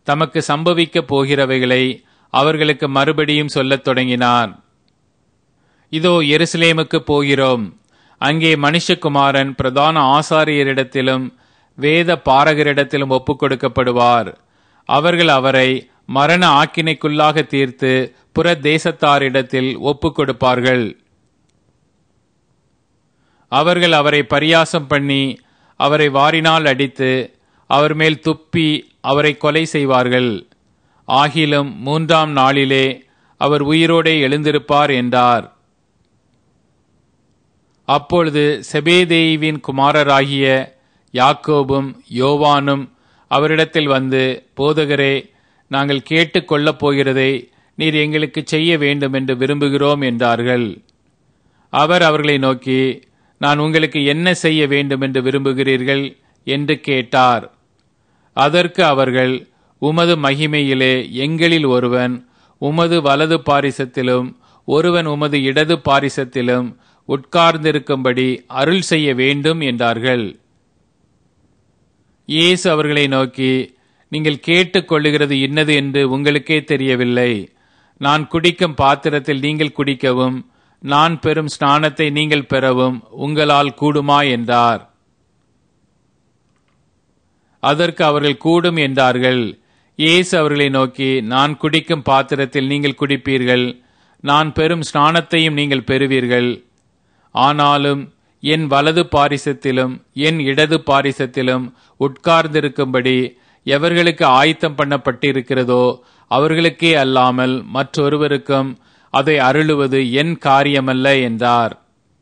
தமக்கு சம்பவிக்கப் போகிறவைகளை அவர்களுக்கு மறுபடியும் சொல்லத் தொடங்கினார் இதோ எருசலேமுக்கு போகிறோம் அங்கே மனுஷகுமாரன் பிரதான ஆசாரியரிடத்திலும் வேத பாரகரிடத்திலும் ஒப்புக் கொடுக்கப்படுவார் அவர்கள் அவரை மரண ஆக்கினைக்குள்ளாக தீர்த்து புற தேசத்தாரிடத்தில் ஒப்புக் கொடுப்பார்கள் அவர்கள் அவரை பரியாசம் பண்ணி அவரை வாரினால் அடித்து அவர் மேல் துப்பி அவரை கொலை செய்வார்கள் ஆகிலும் மூன்றாம் நாளிலே அவர் உயிரோடே எழுந்திருப்பார் என்றார் அப்பொழுது செபேதேவின் குமாரராகிய யாக்கோபும் யோவானும் அவரிடத்தில் வந்து போதகரே நாங்கள் கேட்டுக் கொள்ளப் போகிறதை நீர் எங்களுக்கு செய்ய வேண்டும் என்று விரும்புகிறோம் என்றார்கள் அவர் அவர்களை நோக்கி நான் உங்களுக்கு என்ன செய்ய வேண்டும் என்று விரும்புகிறீர்கள் என்று கேட்டார் அதற்கு அவர்கள் உமது மகிமையிலே எங்களில் ஒருவன் உமது வலது பாரிசத்திலும் ஒருவன் உமது இடது பாரிசத்திலும் உட்கார்ந்திருக்கும்படி அருள் செய்ய வேண்டும் என்றார்கள் இயேசு அவர்களை நோக்கி நீங்கள் கேட்டுக்கொள்ளுகிறது இன்னது என்று உங்களுக்கே தெரியவில்லை நான் குடிக்கும் பாத்திரத்தில் நீங்கள் குடிக்கவும் நான் பெறும் ஸ்நானத்தை நீங்கள் பெறவும் உங்களால் கூடுமா என்றார் அதற்கு அவர்கள் கூடும் என்றார்கள் இயேசு அவர்களை நோக்கி நான் குடிக்கும் பாத்திரத்தில் நீங்கள் குடிப்பீர்கள் நான் பெறும் ஸ்நானத்தையும் நீங்கள் பெறுவீர்கள் ஆனாலும் என் வலது பாரிசத்திலும் என் இடது பாரிசத்திலும் உட்கார்ந்திருக்கும்படி எவர்களுக்கு ஆயத்தம் பண்ணப்பட்டிருக்கிறதோ அவர்களுக்கே அல்லாமல் மற்றொருவருக்கும் அதை அருளுவது என் காரியமல்ல என்றார்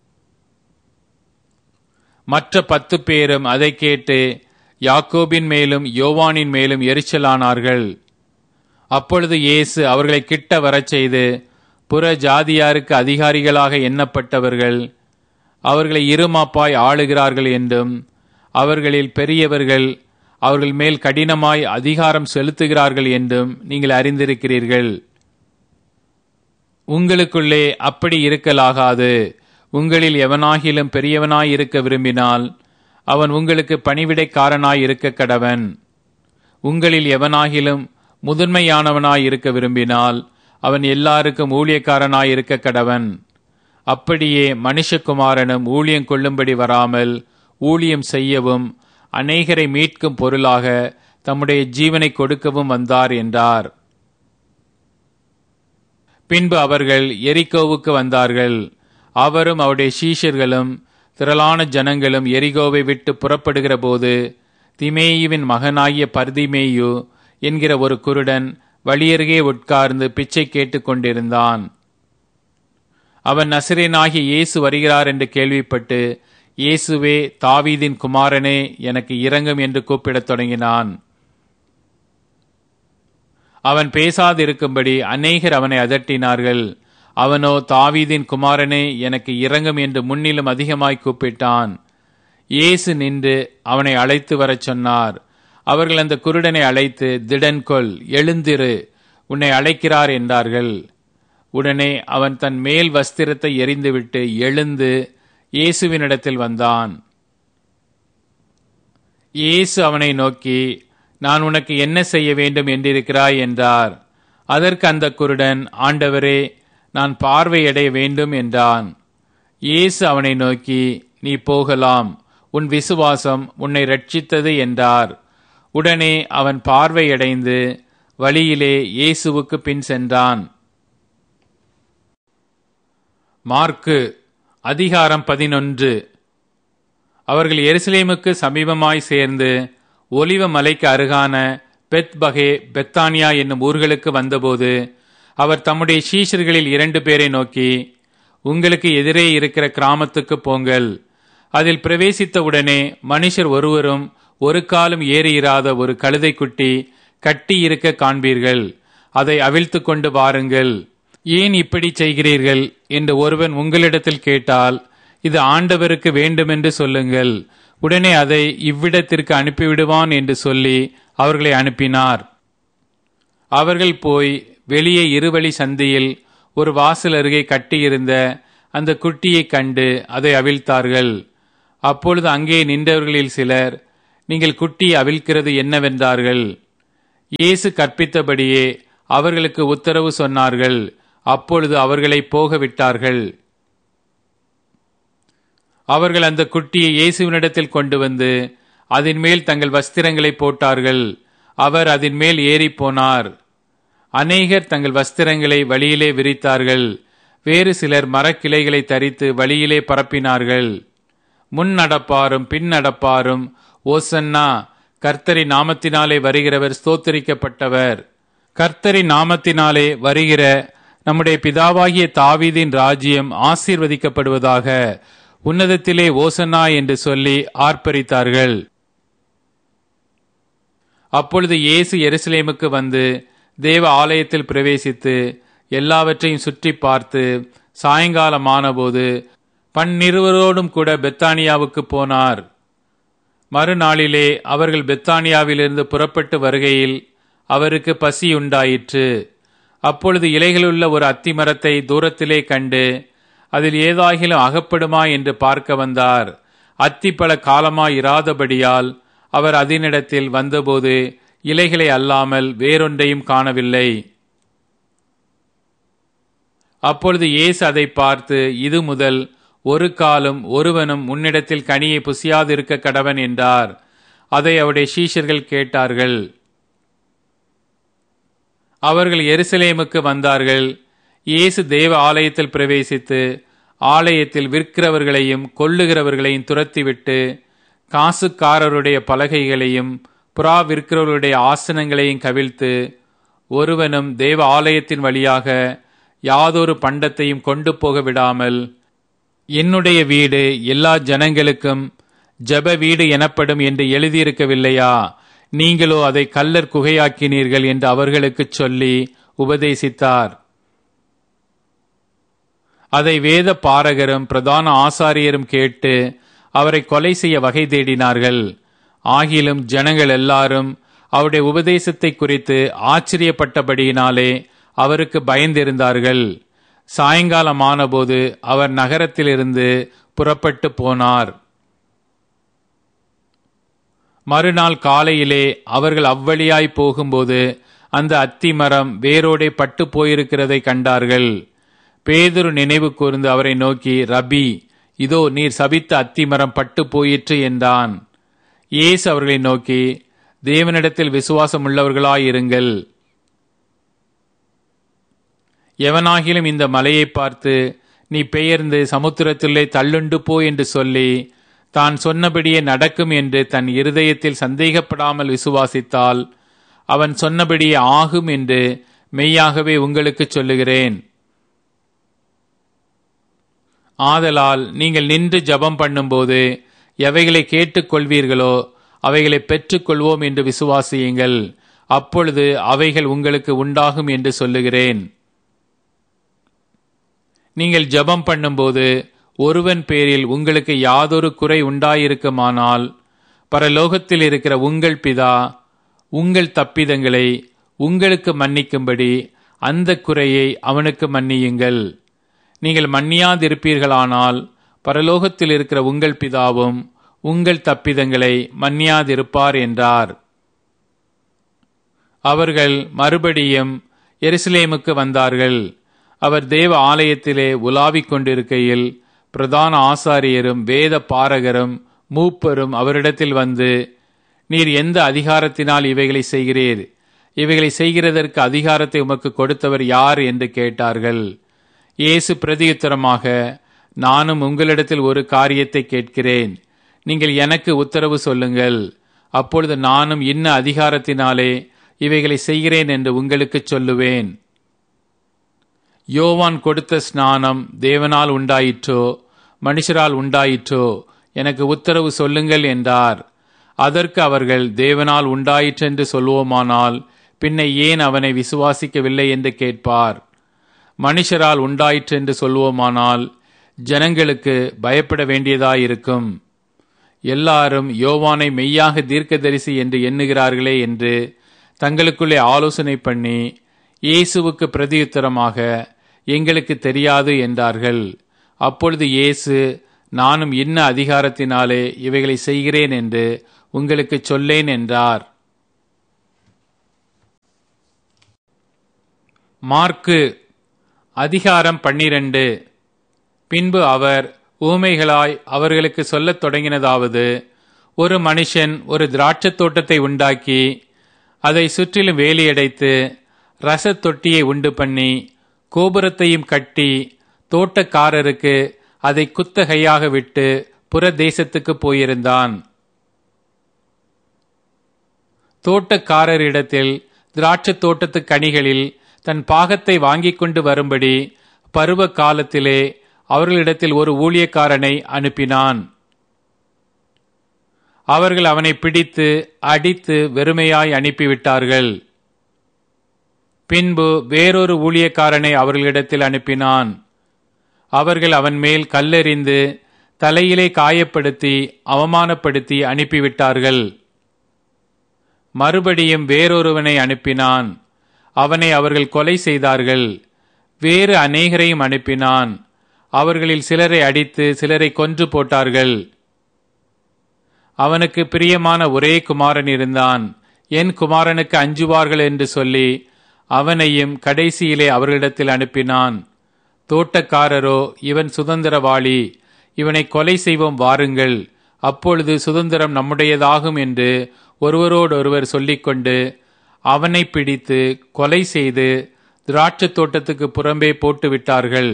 மற்ற பத்து பேரும் அதை கேட்டு யாக்கோபின் மேலும் யோவானின் மேலும் எரிச்சலானார்கள் அப்பொழுது இயேசு அவர்களை கிட்ட வரச் செய்து புற ஜாதியாருக்கு அதிகாரிகளாக எண்ணப்பட்டவர்கள் அவர்களை இருமாப்பாய் ஆளுகிறார்கள் என்றும் அவர்களில் பெரியவர்கள் அவர்கள் மேல் கடினமாய் அதிகாரம் செலுத்துகிறார்கள் என்றும் நீங்கள் அறிந்திருக்கிறீர்கள் உங்களுக்குள்ளே அப்படி இருக்கலாகாது உங்களில் எவனாகிலும் பெரியவனாய் இருக்க விரும்பினால் அவன் உங்களுக்கு பணிவிடைக்காரனாய் இருக்க கடவன் உங்களில் எவனாகிலும் முதன்மையானவனாய் இருக்க விரும்பினால் அவன் எல்லாருக்கும் ஊழியக்காரனாய் இருக்க கடவன் அப்படியே மனுஷகுமாரனும் ஊழியம் கொள்ளும்படி வராமல் ஊழியம் செய்யவும் அநேகரை மீட்கும் பொருளாக தம்முடைய ஜீவனை கொடுக்கவும் வந்தார் என்றார் பின்பு அவர்கள் எரிகோவுக்கு வந்தார்கள் அவரும் அவருடைய சீஷர்களும் திரளான ஜனங்களும் எரிகோவை விட்டு புறப்படுகிற போது திமேயுவின் மகனாகிய பர்திமேயு என்கிற ஒரு குருடன் வழியருகே உட்கார்ந்து பிச்சை கேட்டுக் கொண்டிருந்தான் அவன் நசிரேனாகி இயேசு வருகிறார் என்று கேள்விப்பட்டு இயேசுவே தாவீதின் குமாரனே எனக்கு இரங்கும் என்று கூப்பிடத் தொடங்கினான் அவன் பேசாதிருக்கும்படி அநேகர் அவனை அதட்டினார்கள் அவனோ தாவீதின் குமாரனே எனக்கு இரங்கும் என்று முன்னிலும் அதிகமாய் கூப்பிட்டான் இயேசு நின்று அவனை அழைத்து வரச் சொன்னார் அவர்கள் அந்த குருடனை அழைத்து திடன் கொள் எழுந்திரு உன்னை அழைக்கிறார் என்றார்கள் உடனே அவன் தன் மேல் வஸ்திரத்தை எரிந்துவிட்டு எழுந்து இயேசுவினிடத்தில் வந்தான் இயேசு அவனை நோக்கி நான் உனக்கு என்ன செய்ய வேண்டும் என்றிருக்கிறாய் என்றார் அதற்கு அந்த குருடன் ஆண்டவரே நான் பார்வையடைய வேண்டும் என்றான் இயேசு அவனை நோக்கி நீ போகலாம் உன் விசுவாசம் உன்னை ரட்சித்தது என்றார் உடனே அவன் பார்வையடைந்து வழியிலே இயேசுவுக்கு பின் சென்றான் மார்க்கு அதிகாரம் பதினொன்று அவர்கள் எருசலேமுக்கு சமீபமாய் சேர்ந்து ஒலிவ மலைக்கு அருகான பெத்பகே பெத்தானியா என்னும் ஊர்களுக்கு வந்தபோது அவர் தம்முடைய சீஷர்களில் இரண்டு பேரை நோக்கி உங்களுக்கு எதிரே இருக்கிற கிராமத்துக்கு போங்கள் அதில் பிரவேசித்தவுடனே மனுஷர் ஒருவரும் ஒரு காலம் ஏறியிராத ஒரு கழுதை குட்டி கட்டி இருக்க காண்பீர்கள் அதை அவிழ்த்து கொண்டு வாருங்கள் ஏன் இப்படி செய்கிறீர்கள் என்று ஒருவன் உங்களிடத்தில் கேட்டால் இது ஆண்டவருக்கு வேண்டுமென்று சொல்லுங்கள் உடனே அதை இவ்விடத்திற்கு அனுப்பிவிடுவான் என்று சொல்லி அவர்களை அனுப்பினார் அவர்கள் போய் வெளியே இருவழி சந்தியில் ஒரு வாசல் அருகே கட்டியிருந்த அந்த குட்டியை கண்டு அதை அவிழ்த்தார்கள் அப்பொழுது அங்கே நின்றவர்களில் சிலர் நீங்கள் குட்டியை அவிழ்க்கிறது என்னவென்றார்கள் இயேசு கற்பித்தபடியே அவர்களுக்கு உத்தரவு சொன்னார்கள் அப்பொழுது அவர்களை போக விட்டார்கள் அவர்கள் அந்த குட்டியை இயேசுவினிடத்தில் கொண்டு வந்து அதன் மேல் தங்கள் வஸ்திரங்களை போட்டார்கள் அவர் அதன் மேல் ஏறி போனார் அநேகர் தங்கள் வஸ்திரங்களை வழியிலே விரித்தார்கள் வேறு சிலர் மரக்கிளைகளை தரித்து வழியிலே பரப்பினார்கள் முன் நடப்பாரும் பின் நடப்பாரும் ஓசன்னா கர்த்தரி நாமத்தினாலே வருகிறவர் ஸ்தோத்தரிக்கப்பட்டவர் கர்த்தரி நாமத்தினாலே வருகிற நம்முடைய பிதாவாகிய தாவீதின் ராஜ்யம் ஆசீர்வதிக்கப்படுவதாக உன்னதத்திலே ஓசன்னா என்று சொல்லி ஆர்ப்பரித்தார்கள் அப்பொழுது இயேசு எருசலேமுக்கு வந்து தேவ ஆலயத்தில் பிரவேசித்து எல்லாவற்றையும் சுற்றி பார்த்து சாயங்காலமானபோது பன்னிருவரோடும் கூட பெத்தானியாவுக்கு போனார் மறுநாளிலே அவர்கள் பெத்தானியாவிலிருந்து புறப்பட்டு வருகையில் அவருக்கு பசி உண்டாயிற்று அப்பொழுது இலைகளுள்ள ஒரு அத்தி மரத்தை தூரத்திலே கண்டு அதில் ஏதாகிலும் அகப்படுமா என்று பார்க்க வந்தார் அத்தி பல காலமாய் இராதபடியால் அவர் அதனிடத்தில் வந்தபோது இலைகளை அல்லாமல் வேறொன்றையும் காணவில்லை அப்பொழுது இயேசு அதை பார்த்து இது முதல் ஒரு காலம் ஒருவனும் உன்னிடத்தில் கனியை புசியாதிருக்க கடவன் என்றார் அதை அவருடைய சீஷர்கள் கேட்டார்கள் அவர்கள் எருசலேமுக்கு வந்தார்கள் இயேசு தேவ ஆலயத்தில் பிரவேசித்து ஆலயத்தில் விற்கிறவர்களையும் கொள்ளுகிறவர்களையும் துரத்திவிட்டு காசுக்காரருடைய பலகைகளையும் புறா விற்கிறவர்களுடைய ஆசனங்களையும் கவிழ்த்து ஒருவனும் தேவ ஆலயத்தின் வழியாக யாதொரு பண்டத்தையும் கொண்டு போக விடாமல் என்னுடைய வீடு எல்லா ஜனங்களுக்கும் ஜப வீடு எனப்படும் என்று எழுதியிருக்கவில்லையா நீங்களோ அதை கல்லர் குகையாக்கினீர்கள் என்று அவர்களுக்கு சொல்லி உபதேசித்தார் அதை வேத பாரகரும் பிரதான ஆசாரியரும் கேட்டு அவரை கொலை செய்ய வகை தேடினார்கள் ஆகிலும் ஜனங்கள் எல்லாரும் அவருடைய உபதேசத்தை குறித்து ஆச்சரியப்பட்டபடியினாலே அவருக்கு பயந்திருந்தார்கள் சாயங்காலமானபோது அவர் நகரத்திலிருந்து புறப்பட்டு போனார் மறுநாள் காலையிலே அவர்கள் அவ்வழியாய் போகும்போது அந்த அத்தி மரம் வேரோடே பட்டு போயிருக்கிறதை கண்டார்கள் பேதுரு நினைவு கூர்ந்து அவரை நோக்கி ரபி இதோ நீர் சபித்த அத்தி மரம் பட்டு போயிற்று என்றான் இயேசு அவர்களை நோக்கி தேவனிடத்தில் விசுவாசம் உள்ளவர்களாயிருங்கள் எவனாகிலும் இந்த மலையை பார்த்து நீ பெயர்ந்து சமுத்திரத்திலே தள்ளுண்டு போ என்று சொல்லி தான் சொன்னபடியே நடக்கும் என்று தன் இருதயத்தில் சந்தேகப்படாமல் விசுவாசித்தால் அவன் சொன்னபடியே ஆகும் என்று மெய்யாகவே உங்களுக்கு சொல்லுகிறேன் ஆதலால் நீங்கள் நின்று ஜபம் பண்ணும்போது எவைகளை கேட்டுக்கொள்வீர்களோ அவைகளை பெற்றுக்கொள்வோம் என்று விசுவாசியுங்கள் அப்பொழுது அவைகள் உங்களுக்கு உண்டாகும் என்று சொல்லுகிறேன் நீங்கள் ஜபம் பண்ணும்போது ஒருவன் பேரில் உங்களுக்கு யாதொரு குறை உண்டாயிருக்குமானால் பரலோகத்தில் இருக்கிற உங்கள் பிதா உங்கள் தப்பிதங்களை உங்களுக்கு மன்னிக்கும்படி அந்த குறையை அவனுக்கு மன்னியுங்கள் நீங்கள் மன்னியாதிருப்பீர்களானால் பரலோகத்தில் இருக்கிற உங்கள் பிதாவும் உங்கள் தப்பிதங்களை மன்னியாதிருப்பார் என்றார் அவர்கள் மறுபடியும் எருசலேமுக்கு வந்தார்கள் அவர் தேவ ஆலயத்திலே உலாவிக் கொண்டிருக்கையில் பிரதான ஆசாரியரும் வேத பாரகரும் மூப்பரும் அவரிடத்தில் வந்து நீர் எந்த அதிகாரத்தினால் இவைகளை செய்கிறீர் இவைகளை செய்கிறதற்கு அதிகாரத்தை உமக்கு கொடுத்தவர் யார் என்று கேட்டார்கள் இயேசு பிரதியுத்தரமாக நானும் உங்களிடத்தில் ஒரு காரியத்தை கேட்கிறேன் நீங்கள் எனக்கு உத்தரவு சொல்லுங்கள் அப்பொழுது நானும் இன்ன அதிகாரத்தினாலே இவைகளை செய்கிறேன் என்று உங்களுக்கு சொல்லுவேன் யோவான் கொடுத்த ஸ்நானம் தேவனால் உண்டாயிற்றோ மனுஷரால் உண்டாயிற்றோ எனக்கு உத்தரவு சொல்லுங்கள் என்றார் அதற்கு அவர்கள் தேவனால் உண்டாயிற்றென்று சொல்வோமானால் பின்ன ஏன் அவனை விசுவாசிக்கவில்லை என்று கேட்பார் மனுஷரால் உண்டாயிற்றென்று சொல்வோமானால் ஜனங்களுக்கு பயப்பட வேண்டியதாயிருக்கும் எல்லாரும் யோவானை மெய்யாக தீர்க்கதரிசி என்று எண்ணுகிறார்களே என்று தங்களுக்குள்ளே ஆலோசனை பண்ணி இயேசுவுக்கு பிரதியுத்தரமாக எங்களுக்கு தெரியாது என்றார்கள் அப்பொழுது இயேசு நானும் இன்ன அதிகாரத்தினாலே இவைகளை செய்கிறேன் என்று உங்களுக்கு சொல்லேன் என்றார் மார்க்கு அதிகாரம் பன்னிரண்டு பின்பு அவர் ஊமைகளாய் அவர்களுக்கு சொல்லத் தொடங்கினதாவது ஒரு மனுஷன் ஒரு திராட்சத் தோட்டத்தை உண்டாக்கி அதை சுற்றிலும் வேலியடைத்து ரசத் தொட்டியை உண்டு பண்ணி கோபுரத்தையும் கட்டி தோட்டக்காரருக்கு அதை குத்தகையாக விட்டு புற தேசத்துக்கு போயிருந்தான் தோட்டக்காரரிடத்தில் திராட்சத் தோட்டத்து கனிகளில் தன் பாகத்தை வாங்கிக் கொண்டு வரும்படி பருவ காலத்திலே அவர்களிடத்தில் ஒரு ஊழியக்காரனை அனுப்பினான் அவர்கள் அவனை பிடித்து அடித்து வெறுமையாய் அனுப்பிவிட்டார்கள் பின்பு வேறொரு ஊழியக்காரனை அவர்களிடத்தில் அனுப்பினான் அவர்கள் அவன் மேல் கல்லெறிந்து தலையிலே காயப்படுத்தி அவமானப்படுத்தி அனுப்பிவிட்டார்கள் மறுபடியும் வேறொருவனை அனுப்பினான் அவனை அவர்கள் கொலை செய்தார்கள் வேறு அநேகரையும் அனுப்பினான் அவர்களில் சிலரை அடித்து சிலரை கொன்று போட்டார்கள் அவனுக்கு பிரியமான ஒரே குமாரன் இருந்தான் என் குமாரனுக்கு அஞ்சுவார்கள் என்று சொல்லி அவனையும் கடைசியிலே அவர்களிடத்தில் அனுப்பினான் தோட்டக்காரரோ இவன் சுதந்திரவாளி இவனை கொலை செய்வோம் வாருங்கள் அப்பொழுது சுதந்திரம் நம்முடையதாகும் என்று ஒருவரோடொருவர் சொல்லிக்கொண்டு அவனை பிடித்து கொலை செய்து திராட்சத் தோட்டத்துக்கு புறம்பே போட்டு விட்டார்கள்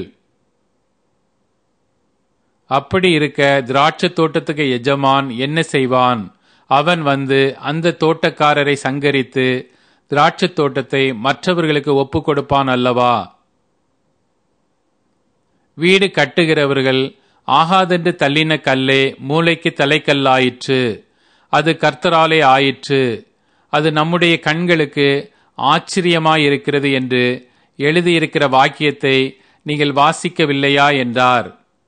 அப்படி இருக்க திராட்சத் தோட்டத்துக்கு எஜமான் என்ன செய்வான் அவன் வந்து அந்த தோட்டக்காரரை சங்கரித்து திராட்சத் தோட்டத்தை மற்றவர்களுக்கு ஒப்பு கொடுப்பான் அல்லவா வீடு கட்டுகிறவர்கள் ஆகாதென்று தள்ளின கல்லே மூளைக்கு தலைக்கல்லாயிற்று அது கர்த்தராலே ஆயிற்று அது நம்முடைய கண்களுக்கு ஆச்சரியமாயிருக்கிறது என்று எழுதியிருக்கிற வாக்கியத்தை நீங்கள் வாசிக்கவில்லையா என்றார்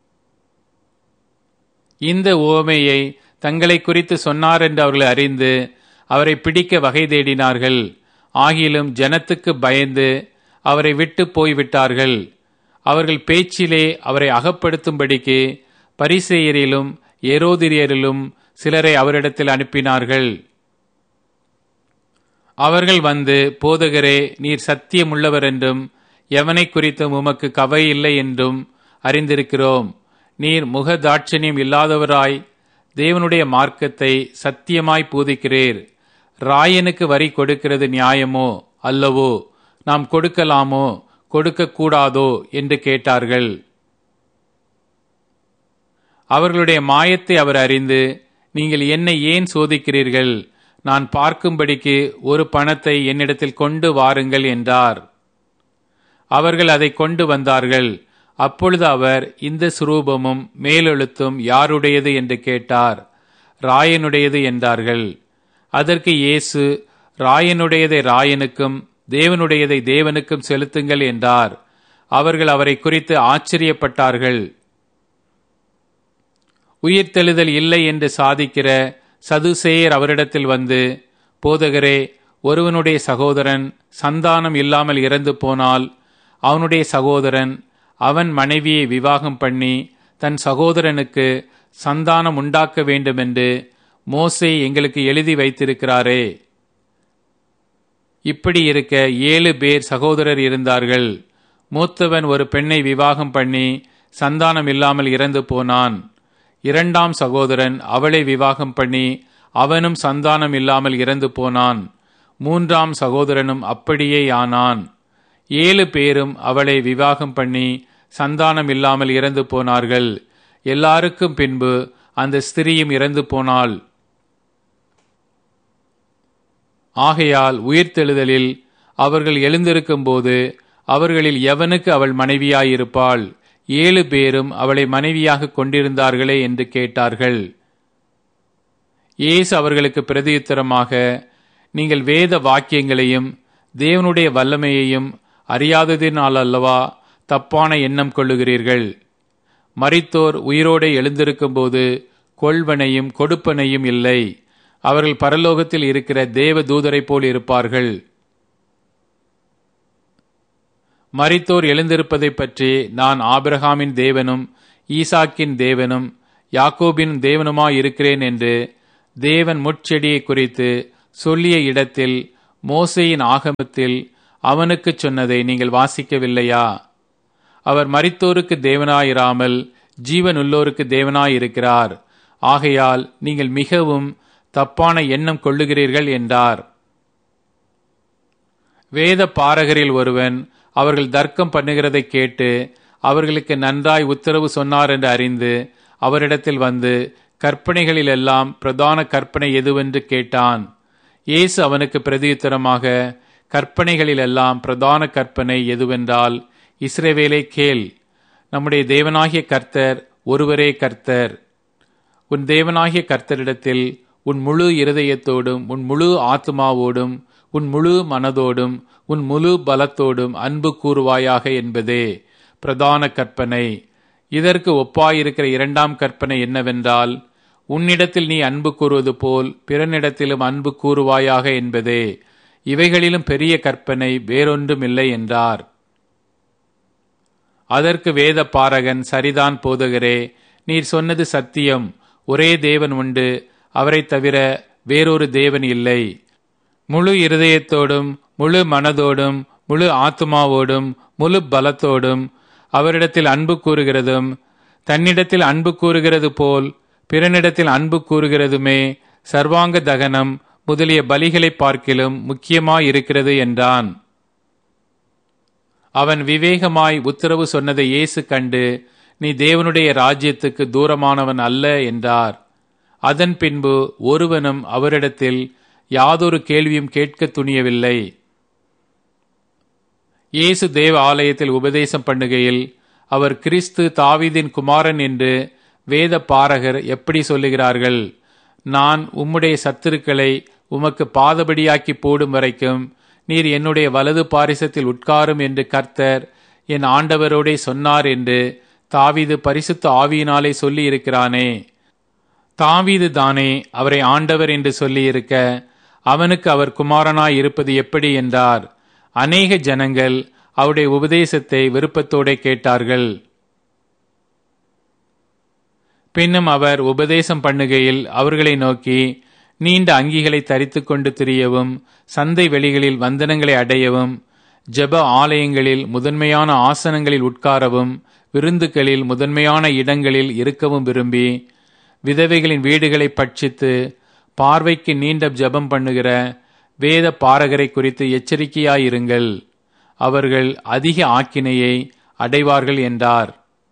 இந்த ஓமையை தங்களை குறித்து சொன்னார் என்று அவர்கள் அறிந்து அவரை பிடிக்க வகை தேடினார்கள் ஆகிலும் ஜனத்துக்கு பயந்து அவரை விட்டு போய்விட்டார்கள் அவர்கள் பேச்சிலே அவரை அகப்படுத்தும்படிக்கு பரிசெயரிலும் ஏரோதிரியரிலும் சிலரை அவரிடத்தில் அனுப்பினார்கள் அவர்கள் வந்து போதகரே நீர் சத்தியமுள்ளவர் என்றும் எவனை குறித்தும் உமக்கு கவை இல்லை என்றும் அறிந்திருக்கிறோம் நீர் முக தாட்சணியம் இல்லாதவராய் தேவனுடைய மார்க்கத்தை சத்தியமாய் பூதிக்கிறீர் ராயனுக்கு வரி கொடுக்கிறது நியாயமோ அல்லவோ நாம் கொடுக்கலாமோ கொடுக்க கூடாதோ என்று கேட்டார்கள் அவர்களுடைய மாயத்தை அவர் அறிந்து நீங்கள் என்னை ஏன் சோதிக்கிறீர்கள் நான் பார்க்கும்படிக்கு ஒரு பணத்தை என்னிடத்தில் கொண்டு வாருங்கள் என்றார் அவர்கள் அதை கொண்டு வந்தார்கள் அப்பொழுது அவர் இந்த சுரூபமும் மேலெழுத்தும் யாருடையது என்று கேட்டார் ராயனுடையது என்றார்கள் அதற்கு இயேசு ராயனுடையதை ராயனுக்கும் தேவனுடையதை தேவனுக்கும் செலுத்துங்கள் என்றார் அவர்கள் அவரை குறித்து ஆச்சரியப்பட்டார்கள் உயிர்த்தெழுதல் இல்லை என்று சாதிக்கிற சதுசேயர் அவரிடத்தில் வந்து போதகரே ஒருவனுடைய சகோதரன் சந்தானம் இல்லாமல் இறந்து போனால் அவனுடைய சகோதரன் அவன் மனைவியை விவாகம் பண்ணி தன் சகோதரனுக்கு சந்தானம் உண்டாக்க வேண்டுமென்று மோசே எங்களுக்கு எழுதி வைத்திருக்கிறாரே இப்படி இருக்க ஏழு பேர் சகோதரர் இருந்தார்கள் மூத்தவன் ஒரு பெண்ணை விவாகம் பண்ணி சந்தானம் இல்லாமல் இறந்து போனான் இரண்டாம் சகோதரன் அவளை விவாகம் பண்ணி அவனும் சந்தானம் இல்லாமல் இறந்து போனான் மூன்றாம் சகோதரனும் அப்படியே ஆனான் ஏழு பேரும் அவளை விவாகம் பண்ணி சந்தானம் இல்லாமல் இறந்து போனார்கள் எல்லாருக்கும் பின்பு அந்த ஸ்திரீயும் இறந்து போனாள் ஆகையால் உயிர்த்தெழுதலில் அவர்கள் எழுந்திருக்கும்போது அவர்களில் எவனுக்கு அவள் மனைவியாயிருப்பாள் ஏழு பேரும் அவளை மனைவியாக கொண்டிருந்தார்களே என்று கேட்டார்கள் இயேசு அவர்களுக்கு பிரதியுத்தரமாக நீங்கள் வேத வாக்கியங்களையும் தேவனுடைய வல்லமையையும் அறியாததினால் அல்லவா தப்பான எண்ணம் கொள்ளுகிறீர்கள் மரித்தோர் உயிரோடு எழுந்திருக்கும்போது கொள்வனையும் கொடுப்பனையும் இல்லை அவர்கள் பரலோகத்தில் இருக்கிற தேவ தூதரை போல் இருப்பார்கள் மரித்தோர் எழுந்திருப்பதை பற்றி நான் ஆபிரகாமின் தேவனும் ஈசாக்கின் தேவனும் யாக்கோபின் தேவனுமாய் இருக்கிறேன் என்று தேவன் முட்செடியை குறித்து சொல்லிய இடத்தில் மோசையின் ஆகமத்தில் அவனுக்கு சொன்னதை நீங்கள் வாசிக்கவில்லையா அவர் மரித்தோருக்கு தேவனாயிராமல் ஜீவனுள்ளோருக்கு தேவனாயிருக்கிறார் ஆகையால் நீங்கள் மிகவும் தப்பான எண்ணம் கொள்ளுகிறீர்கள் என்றார் வேத பாரகரில் ஒருவன் அவர்கள் தர்க்கம் பண்ணுகிறதை கேட்டு அவர்களுக்கு நன்றாய் உத்தரவு சொன்னார் என்று அறிந்து அவரிடத்தில் வந்து கற்பனைகளிலெல்லாம் பிரதான கற்பனை எதுவென்று கேட்டான் இயேசு அவனுக்கு பிரதியுத்தரமாக கற்பனைகளிலெல்லாம் பிரதான கற்பனை எதுவென்றால் இஸ்ரவேலை கேள் நம்முடைய தேவனாகிய கர்த்தர் ஒருவரே கர்த்தர் உன் தேவனாகிய கர்த்தரிடத்தில் உன் முழு இருதயத்தோடும் உன் முழு ஆத்மாவோடும் உன் முழு மனதோடும் உன் முழு பலத்தோடும் அன்பு கூறுவாயாக என்பதே பிரதான கற்பனை இதற்கு ஒப்பாயிருக்கிற இரண்டாம் கற்பனை என்னவென்றால் உன்னிடத்தில் நீ அன்பு கூறுவது போல் பிறனிடத்திலும் அன்பு கூறுவாயாக என்பதே இவைகளிலும் பெரிய கற்பனை வேறொன்றும் இல்லை என்றார் அதற்கு வேத பாரகன் சரிதான் போதுகிறே நீர் சொன்னது சத்தியம் ஒரே தேவன் உண்டு அவரை தவிர வேறொரு தேவன் இல்லை முழு இருதயத்தோடும் முழு மனதோடும் முழு ஆத்மாவோடும் முழு பலத்தோடும் அவரிடத்தில் அன்பு கூறுகிறதும் தன்னிடத்தில் அன்பு கூறுகிறது போல் பிறனிடத்தில் அன்பு கூறுகிறதுமே சர்வாங்க தகனம் முதலிய பலிகளை பார்க்கிலும் முக்கியமாயிருக்கிறது என்றான் அவன் விவேகமாய் உத்தரவு சொன்னதை இயேசு கண்டு நீ தேவனுடைய ராஜ்யத்துக்கு தூரமானவன் அல்ல என்றார் அதன் பின்பு ஒருவனும் அவரிடத்தில் யாதொரு கேள்வியும் கேட்க துணியவில்லை இயேசு தேவ ஆலயத்தில் உபதேசம் பண்ணுகையில் அவர் கிறிஸ்து தாவீதின் குமாரன் என்று வேத பாரகர் எப்படி சொல்லுகிறார்கள் நான் உம்முடைய சத்துருக்களை உமக்கு பாதபடியாக்கி போடும் வரைக்கும் நீர் என்னுடைய வலது பாரிசத்தில் உட்காரும் என்று கர்த்தர் என் ஆண்டவரோடே சொன்னார் என்று தாவீது பரிசுத்த ஆவியினாலே சொல்லி இருக்கிறானே தாவீது தானே அவரை ஆண்டவர் என்று சொல்லியிருக்க அவனுக்கு அவர் குமாரனாய் இருப்பது எப்படி என்றார் அநேக ஜனங்கள் அவருடைய உபதேசத்தை விருப்பத்தோടെ கேட்டார்கள் பின்னும் அவர் உபதேசம் பண்ணுகையில் அவர்களை நோக்கி நீண்ட அங்கிகளை தரித்து கொண்டு திரியவும் சந்தை வெளிகளில் வந்தனங்களை அடையவும் ஜெப ஆலயங்களில் முதன்மையான ஆசனங்களில் உட்காரவும் விருந்துகளில் முதன்மையான இடங்களில் இருக்கவும் விரும்பி விதவைகளின் வீடுகளை பட்சித்து பார்வைக்கு நீண்ட ஜெபம் பண்ணுகிற வேத பாரகரை குறித்து எச்சரிக்கையாயிருங்கள் அவர்கள் அதிக ஆக்கினையை அடைவார்கள் என்றார்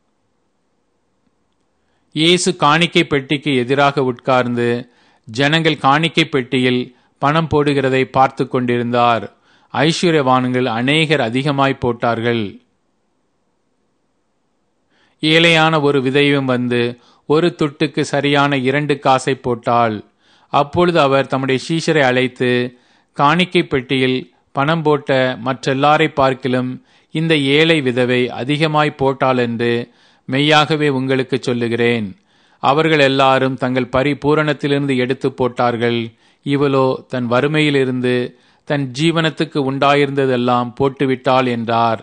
இயேசு காணிக்கை பெட்டிக்கு எதிராக உட்கார்ந்து ஜனங்கள் காணிக்கை பெட்டியில் பணம் போடுகிறதை பார்த்து கொண்டிருந்தார் ஐஸ்வர்யவான்கள் அநேகர் அதிகமாய் போட்டார்கள் ஏழையான ஒரு விதையும் வந்து ஒரு துட்டுக்கு சரியான இரண்டு காசை போட்டாள் அப்பொழுது அவர் தம்முடைய சீஷரை அழைத்து காணிக்கை பெட்டியில் பணம் போட்ட மற்றெல்லாரை பார்க்கிலும் இந்த ஏழை விதவை அதிகமாய் போட்டாள் என்று மெய்யாகவே உங்களுக்கு சொல்லுகிறேன் அவர்கள் எல்லாரும் தங்கள் பரிபூரணத்திலிருந்து எடுத்து போட்டார்கள் இவளோ தன் வறுமையிலிருந்து தன் ஜீவனத்துக்கு உண்டாயிருந்ததெல்லாம் போட்டுவிட்டாள் என்றார்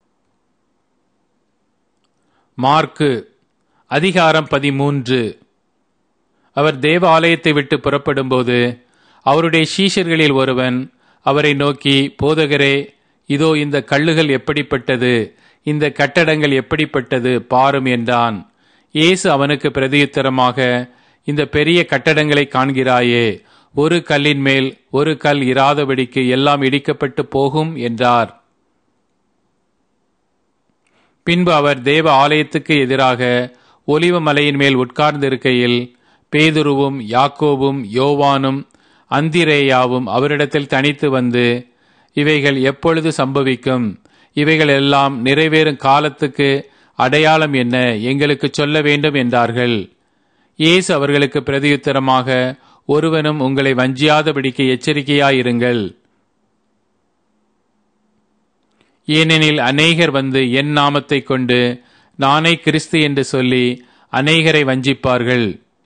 மார்க்கு அதிகாரம் பதிமூன்று அவர் தேவ ஆலயத்தை விட்டு புறப்படும்போது அவருடைய சீஷர்களில் ஒருவன் அவரை நோக்கி போதகரே இதோ இந்த கல்லுகள் எப்படிப்பட்டது இந்த கட்டடங்கள் எப்படிப்பட்டது பாரும் என்றான் இயேசு அவனுக்கு பிரதியுத்தரமாக இந்த பெரிய கட்டடங்களை காண்கிறாயே ஒரு கல்லின் மேல் ஒரு கல் இராதபடிக்கு எல்லாம் இடிக்கப்பட்டு போகும் என்றார் பின்பு அவர் தேவ ஆலயத்துக்கு எதிராக ஒலிவ மலையின் மேல் உட்கார்ந்திருக்கையில் பேதுருவும் யாக்கோவும் யோவானும் அந்திரேயாவும் அவரிடத்தில் தனித்து வந்து இவைகள் எப்பொழுது சம்பவிக்கும் இவைகள் எல்லாம் நிறைவேறும் காலத்துக்கு அடையாளம் என்ன எங்களுக்கு சொல்ல வேண்டும் என்றார்கள் இயேசு அவர்களுக்கு பிரதியுத்தரமாக ஒருவனும் உங்களை வஞ்சியாதபடிக்கு எச்சரிக்கையாயிருங்கள் ஏனெனில் அநேகர் வந்து என் நாமத்தை கொண்டு நானே கிறிஸ்து என்று சொல்லி அநேகரை வஞ்சிப்பார்கள்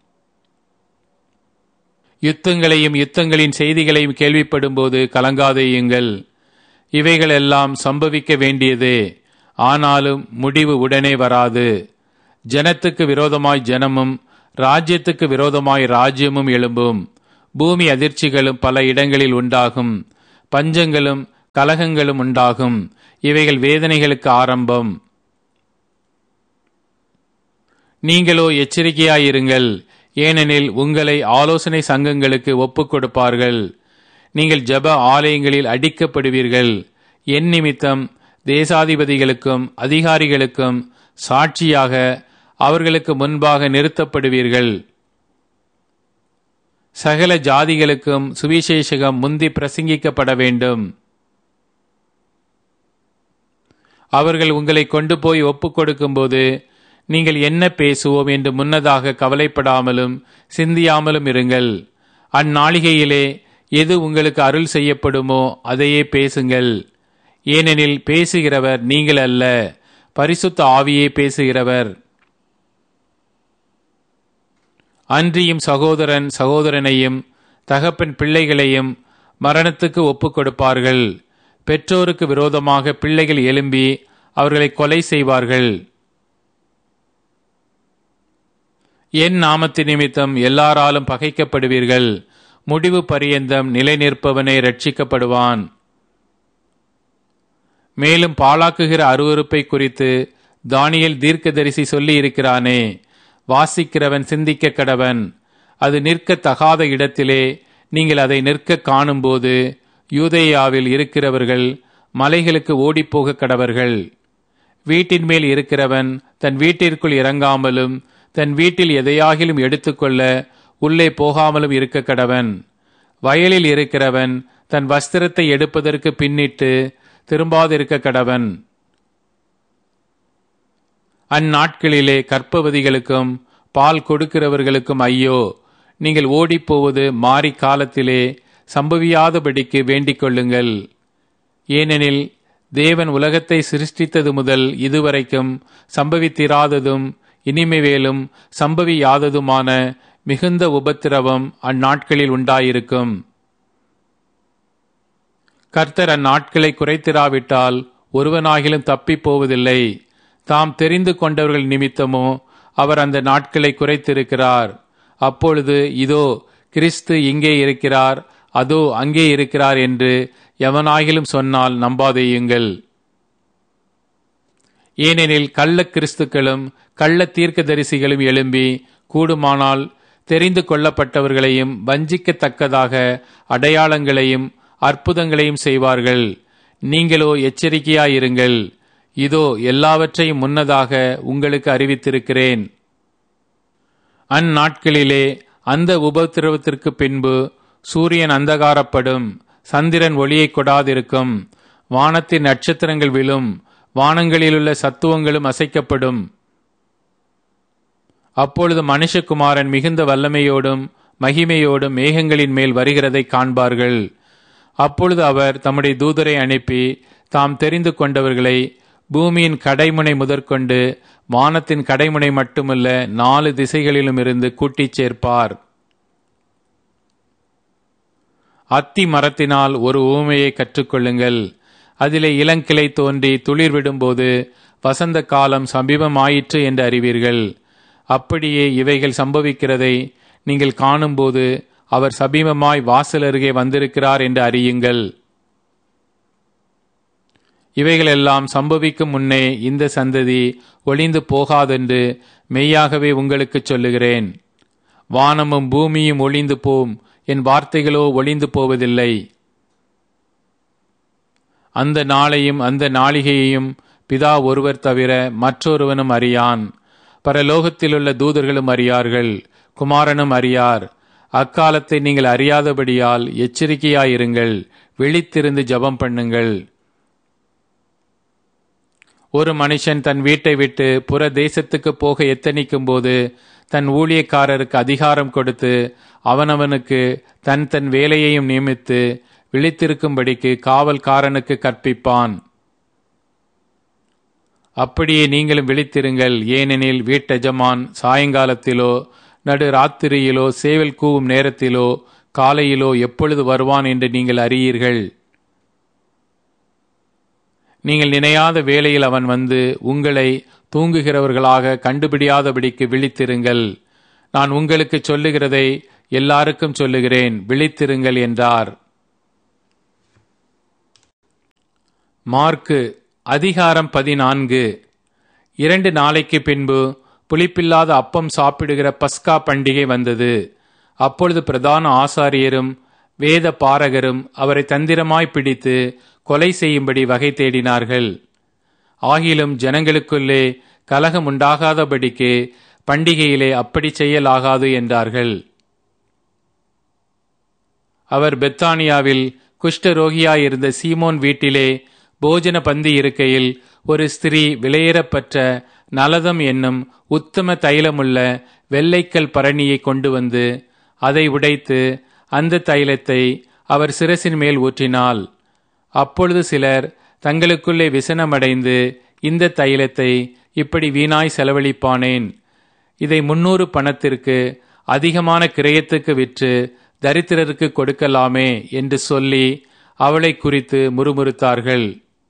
யுத்தங்களையும் யுத்தங்களின் செய்திகளையும் கேள்விப்படும்போது கலங்காதேயுங்கள் இவைகள் எல்லாம் சம்பவிக்க வேண்டியதே ஆனாலும் முடிவு உடனே வராது ஜனத்துக்கு விரோதமாய் ஜனமும் ராஜ்யத்துக்கு விரோதமாய் ராஜ்யமும் எழும்பும் பூமி அதிர்ச்சிகளும் பல இடங்களில் உண்டாகும் பஞ்சங்களும் கலகங்களும் உண்டாகும் இவைகள் வேதனைகளுக்கு ஆரம்பம் நீங்களோ எச்சரிக்கையாயிருங்கள் ஏனெனில் உங்களை ஆலோசனை சங்கங்களுக்கு ஒப்புக் கொடுப்பார்கள் நீங்கள் ஜப ஆலயங்களில் அடிக்கப்படுவீர்கள் என் நிமித்தம் தேசாதிபதிகளுக்கும் அதிகாரிகளுக்கும் சாட்சியாக அவர்களுக்கு முன்பாக நிறுத்தப்படுவீர்கள் சகல ஜாதிகளுக்கும் சுவிசேஷகம் முந்தி பிரசங்கிக்கப்பட வேண்டும் அவர்கள் உங்களை கொண்டு போய் ஒப்புக் கொடுக்கும்போது நீங்கள் என்ன பேசுவோம் என்று முன்னதாக கவலைப்படாமலும் சிந்தியாமலும் இருங்கள் அந்நாளிகையிலே எது உங்களுக்கு அருள் செய்யப்படுமோ அதையே பேசுங்கள் ஏனெனில் பேசுகிறவர் நீங்கள் அல்ல பரிசுத்த ஆவியே பேசுகிறவர் அன்றியும் சகோதரன் சகோதரனையும் தகப்பன் பிள்ளைகளையும் மரணத்துக்கு ஒப்புக் கொடுப்பார்கள் பெற்றோருக்கு விரோதமாக பிள்ளைகள் எழும்பி அவர்களை கொலை செய்வார்கள் என் நாமத்து நிமித்தம் எல்லாராலும் பகைக்கப்படுவீர்கள் முடிவு பரியந்தம் நிலை நிற்பவனே ரட்சிக்கப்படுவான் மேலும் பாழாக்குகிற அருவறுப்பை குறித்து தானியல் தீர்க்கதரிசி சொல்லி இருக்கிறானே வாசிக்கிறவன் சிந்திக்க கடவன் அது நிற்க தகாத இடத்திலே நீங்கள் அதை நிற்க காணும்போது யூதேயாவில் இருக்கிறவர்கள் மலைகளுக்கு ஓடிப்போக கடவர்கள் வீட்டின் மேல் இருக்கிறவன் தன் வீட்டிற்குள் இறங்காமலும் தன் வீட்டில் எதையாகிலும் எடுத்துக்கொள்ள உள்ளே போகாமலும் இருக்க கடவன் வயலில் இருக்கிறவன் தன் வஸ்திரத்தை எடுப்பதற்கு பின்னிட்டு திரும்பாதிருக்க கடவன் அந்நாட்களிலே கற்பவதிகளுக்கும் பால் கொடுக்கிறவர்களுக்கும் ஐயோ நீங்கள் ஓடிப்போவது மாறி காலத்திலே சம்பவியாதபடிக்கு வேண்டிக் கொள்ளுங்கள் ஏனெனில் தேவன் உலகத்தை சிருஷ்டித்தது முதல் இதுவரைக்கும் சம்பவித்திராததும் இனிமைவேலும் சம்பவியாததுமான மிகுந்த உபத்திரவம் அந்நாட்களில் உண்டாயிருக்கும் கர்த்தர் அந்நாட்களை குறைத்திராவிட்டால் ஒருவனாகிலும் தப்பிப் போவதில்லை தாம் தெரிந்து கொண்டவர்கள் நிமித்தமோ அவர் அந்த நாட்களை குறைத்திருக்கிறார் அப்பொழுது இதோ கிறிஸ்து இங்கே இருக்கிறார் அதோ அங்கே இருக்கிறார் என்று எவனாகிலும் சொன்னால் நம்பாதேயுங்கள் ஏனெனில் கள்ள கிறிஸ்துக்களும் கள்ள தீர்க்கதரிசிகளும் எழும்பி கூடுமானால் தெரிந்து கொள்ளப்பட்டவர்களையும் வஞ்சிக்கத்தக்கதாக அடையாளங்களையும் அற்புதங்களையும் செய்வார்கள் நீங்களோ எச்சரிக்கையாயிருங்கள் இதோ எல்லாவற்றையும் முன்னதாக உங்களுக்கு அறிவித்திருக்கிறேன் அந்நாட்களிலே அந்த உபத்திரவத்திற்கு பின்பு சூரியன் அந்தகாரப்படும் சந்திரன் ஒளியை கொடாதிருக்கும் வானத்தின் நட்சத்திரங்கள் விழும் வானங்களிலுள்ள சத்துவங்களும் அசைக்கப்படும் அப்பொழுது மனுஷகுமாரன் மிகுந்த வல்லமையோடும் மகிமையோடும் மேகங்களின் மேல் வருகிறதை காண்பார்கள் அப்பொழுது அவர் தம்முடைய தூதரை அனுப்பி தாம் தெரிந்து கொண்டவர்களை பூமியின் கடைமுனை முதற்கொண்டு வானத்தின் கடைமுனை மட்டுமல்ல நாலு திசைகளிலும் இருந்து கூட்டிச் சேர்ப்பார் அத்தி மரத்தினால் ஒரு ஊமையை கற்றுக்கொள்ளுங்கள் அதிலே இளங்கிளை தோன்றி துளிர் விடும்போது வசந்த காலம் சமீபமாயிற்று என்று அறிவீர்கள் அப்படியே இவைகள் சம்பவிக்கிறதை நீங்கள் காணும்போது அவர் சபீமமாய் வாசல் அருகே வந்திருக்கிறார் என்று அறியுங்கள் இவைகளெல்லாம் சம்பவிக்கும் முன்னே இந்த சந்ததி ஒளிந்து போகாதென்று மெய்யாகவே உங்களுக்கு சொல்லுகிறேன் வானமும் பூமியும் ஒளிந்து போம் என் வார்த்தைகளோ ஒளிந்து போவதில்லை அந்த நாளையும் அந்த நாளிகையையும் பிதா ஒருவர் தவிர மற்றொருவனும் அறியான் பரலோகத்திலுள்ள தூதர்களும் அறியார்கள் குமாரனும் அறியார் அக்காலத்தை நீங்கள் அறியாதபடியால் எச்சரிக்கையாயிருங்கள் விழித்திருந்து ஜபம் பண்ணுங்கள் ஒரு மனுஷன் தன் வீட்டை விட்டு புற தேசத்துக்கு போக எத்தனிக்கும் போது தன் ஊழியக்காரருக்கு அதிகாரம் கொடுத்து அவனவனுக்கு தன் தன் வேலையையும் நியமித்து விழித்திருக்கும்படிக்கு காவல்காரனுக்கு கற்பிப்பான் அப்படியே நீங்களும் விழித்திருங்கள் ஏனெனில் வீட்டெஜமான் சாயங்காலத்திலோ நடு ராத்திரியிலோ சேவல் கூவும் நேரத்திலோ காலையிலோ எப்பொழுது வருவான் என்று நீங்கள் அறியீர்கள் நீங்கள் நினையாத வேளையில் அவன் வந்து உங்களை தூங்குகிறவர்களாக கண்டுபிடியாதபடிக்கு விழித்திருங்கள் நான் உங்களுக்கு சொல்லுகிறதை எல்லாருக்கும் சொல்லுகிறேன் விழித்திருங்கள் என்றார் மார்க்கு அதிகாரம் பதினான்கு இரண்டு நாளைக்கு பின்பு புளிப்பில்லாத அப்பம் சாப்பிடுகிற பஸ்கா பண்டிகை வந்தது அப்பொழுது பிரதான ஆசாரியரும் வேத பாரகரும் அவரை தந்திரமாய் பிடித்து கொலை செய்யும்படி வகை தேடினார்கள் ஆகிலும் ஜனங்களுக்குள்ளே கலகம் உண்டாகாதபடிக்கு பண்டிகையிலே அப்படி செய்யலாகாது என்றார்கள் அவர் பெத்தானியாவில் குஷ்டரோகியாயிருந்த சீமோன் வீட்டிலே போஜன பந்தி இருக்கையில் ஒரு ஸ்திரீ விலையேறப்பட்ட நலதம் என்னும் உத்தம தைலமுள்ள வெள்ளைக்கல் பரணியை கொண்டு வந்து அதை உடைத்து அந்த தைலத்தை அவர் சிரசின் மேல் ஊற்றினாள் அப்பொழுது சிலர் தங்களுக்குள்ளே விசனமடைந்து இந்த தைலத்தை இப்படி வீணாய் செலவழிப்பானேன் இதை முன்னூறு பணத்திற்கு அதிகமான கிரயத்துக்கு விற்று தரித்திரருக்கு கொடுக்கலாமே என்று சொல்லி அவளை குறித்து முறுமுறுத்தார்கள்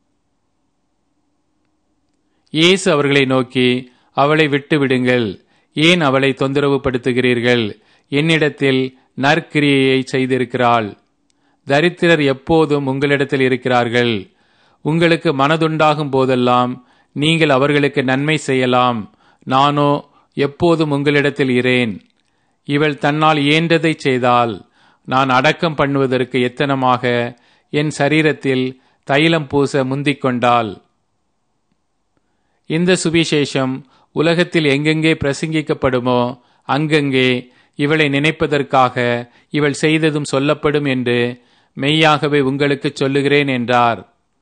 இயேசு அவர்களை நோக்கி அவளை விட்டு விடுங்கள் ஏன் அவளை தொந்தரவு படுத்துகிறீர்கள் என்னிடத்தில் நற்கிரியையை செய்திருக்கிறாள் தரித்திரர் எப்போதும் உங்களிடத்தில் இருக்கிறார்கள் உங்களுக்கு மனதுண்டாகும் போதெல்லாம் நீங்கள் அவர்களுக்கு நன்மை செய்யலாம் நானோ எப்போதும் உங்களிடத்தில் இரேன் இவள் தன்னால் இயன்றதை செய்தால் நான் அடக்கம் பண்ணுவதற்கு எத்தனமாக என் சரீரத்தில் தைலம் பூச முந்திக் கொண்டாள் இந்த சுவிசேஷம் உலகத்தில் எங்கெங்கே பிரசங்கிக்கப்படுமோ அங்கங்கே இவளை நினைப்பதற்காக இவள் செய்ததும் சொல்லப்படும் என்று மெய்யாகவே உங்களுக்கு சொல்லுகிறேன் என்றார்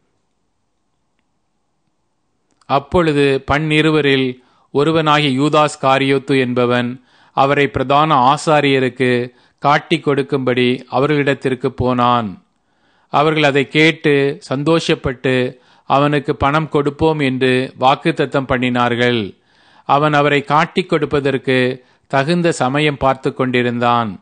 அப்பொழுது பன்னிருவரில் ஒருவனாகிய யூதாஸ் காரியோத்து என்பவன் அவரை பிரதான ஆசாரியருக்கு காட்டிக் கொடுக்கும்படி அவர்களிடத்திற்கு போனான் அவர்கள் அதை கேட்டு சந்தோஷப்பட்டு அவனுக்கு பணம் கொடுப்போம் என்று வாக்குத்தத்தம் பண்ணினார்கள் அவன் அவரை காட்டிக் கொடுப்பதற்கு தகுந்த சமயம் பார்த்து கொண்டிருந்தான்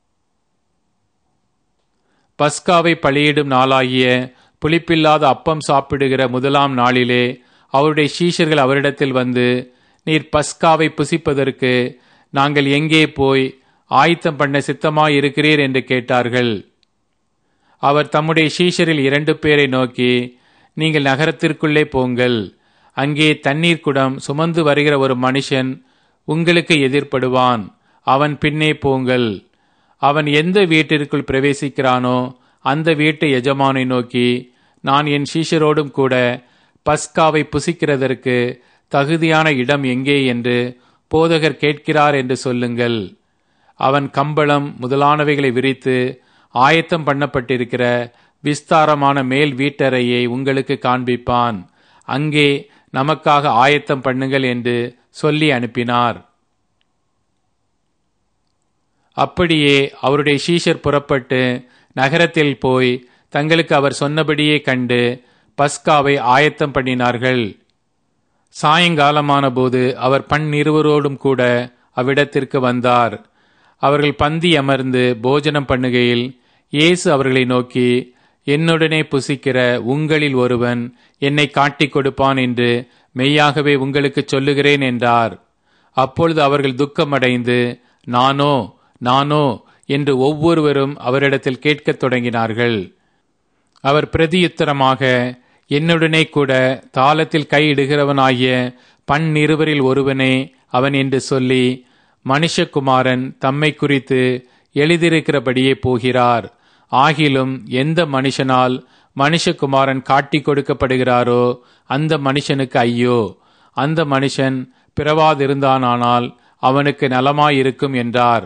பஸ்காவை பலியிடும் நாளாகிய புளிப்பில்லாத அப்பம் சாப்பிடுகிற முதலாம் நாளிலே அவருடைய சீஷர்கள் அவரிடத்தில் வந்து நீர் பஸ்காவை புசிப்பதற்கு நாங்கள் எங்கே போய் ஆயத்தம் பண்ண சித்தமாய் இருக்கிறீர் என்று கேட்டார்கள் அவர் தம்முடைய சீஷரில் இரண்டு பேரை நோக்கி நீங்கள் நகரத்திற்குள்ளே போங்கள் அங்கே தண்ணீர் குடம் சுமந்து வருகிற ஒரு மனுஷன் உங்களுக்கு எதிர்ப்படுவான் அவன் பின்னே போங்கள் அவன் எந்த வீட்டிற்குள் பிரவேசிக்கிறானோ அந்த வீட்டு எஜமானை நோக்கி நான் என் சீஷரோடும் கூட பஸ்காவை புசிக்கிறதற்கு தகுதியான இடம் எங்கே என்று போதகர் கேட்கிறார் என்று சொல்லுங்கள் அவன் கம்பளம் முதலானவைகளை விரித்து ஆயத்தம் பண்ணப்பட்டிருக்கிற விஸ்தாரமான மேல் வீட்டறையை உங்களுக்கு காண்பிப்பான் அங்கே நமக்காக ஆயத்தம் பண்ணுங்கள் என்று சொல்லி அனுப்பினார் அப்படியே அவருடைய சீஷர் புறப்பட்டு நகரத்தில் போய் தங்களுக்கு அவர் சொன்னபடியே கண்டு பஸ்காவை ஆயத்தம் பண்ணினார்கள் சாயங்காலமான போது அவர் பன்னிருவரோடும் கூட அவ்விடத்திற்கு வந்தார் அவர்கள் பந்தி அமர்ந்து போஜனம் பண்ணுகையில் இயேசு அவர்களை நோக்கி என்னுடனே புசிக்கிற உங்களில் ஒருவன் என்னை காட்டிக் கொடுப்பான் என்று மெய்யாகவே உங்களுக்கு சொல்லுகிறேன் என்றார் அப்பொழுது அவர்கள் துக்கமடைந்து நானோ நானோ என்று ஒவ்வொருவரும் அவரிடத்தில் கேட்கத் தொடங்கினார்கள் அவர் பிரதியுத்தரமாக என்னுடனே கூட தாளத்தில் கையிடுகிறவனாகிய பன்னிருவரில் ஒருவனே அவன் என்று சொல்லி மனுஷகுமாரன் தம்மை குறித்து எழுதியிருக்கிறபடியே போகிறார் ஆகிலும் எந்த மனுஷனால் மனுஷகுமாரன் காட்டிக் கொடுக்கப்படுகிறாரோ அந்த மனுஷனுக்கு ஐயோ அந்த மனுஷன் பிறவாதிருந்தானால் அவனுக்கு நலமாயிருக்கும் என்றார்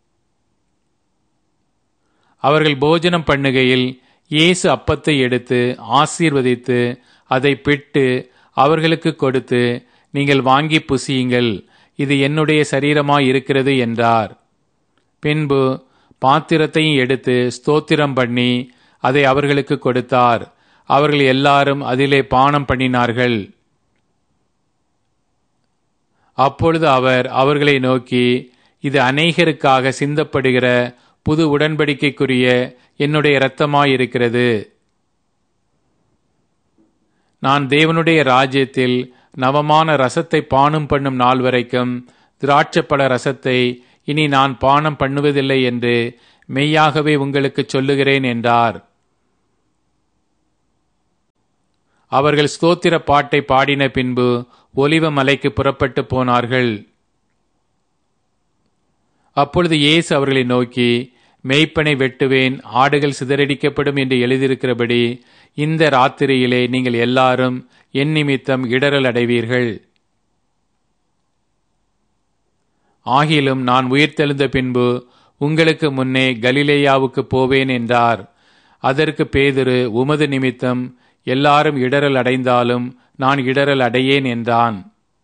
அவர்கள் போஜனம் பண்ணுகையில் இயேசு அப்பத்தை எடுத்து ஆசீர்வதித்து அதை பிட்டு அவர்களுக்கு கொடுத்து நீங்கள் வாங்கி புசியுங்கள் இது என்னுடைய சரீரமாய் இருக்கிறது என்றார் பின்பு பாத்திரத்தையும் எடுத்து ஸ்தோத்திரம் பண்ணி அதை அவர்களுக்கு கொடுத்தார் அவர்கள் எல்லாரும் அதிலே பானம் பண்ணினார்கள் அப்பொழுது அவர் அவர்களை நோக்கி இது அநேகருக்காக சிந்தப்படுகிற புது உடன்படிக்கைக்குரிய என்னுடைய இரத்தமாயிருக்கிறது நான் தேவனுடைய ராஜ்யத்தில் நவமான ரசத்தை பானம் பண்ணும் நாள் வரைக்கும் திராட்சப்பழ ரசத்தை இனி நான் பானம் பண்ணுவதில்லை என்று மெய்யாகவே உங்களுக்கு சொல்லுகிறேன் என்றார் அவர்கள் ஸ்தோத்திர பாட்டை பாடின பின்பு ஒலிவ மலைக்கு புறப்பட்டு போனார்கள் அப்பொழுது இயேசு அவர்களை நோக்கி மெய்ப்பனை வெட்டுவேன் ஆடுகள் சிதறடிக்கப்படும் என்று எழுதியிருக்கிறபடி இந்த ராத்திரியிலே நீங்கள் எல்லாரும் என் நிமித்தம் இடரல் அடைவீர்கள் ஆகிலும் நான் உயிர்த்தெழுந்த பின்பு உங்களுக்கு முன்னே கலிலேயாவுக்கு போவேன் என்றார் அதற்கு பேதுரு உமது நிமித்தம் எல்லாரும் இடரல் அடைந்தாலும் நான் இடரல் அடையேன் என்றான்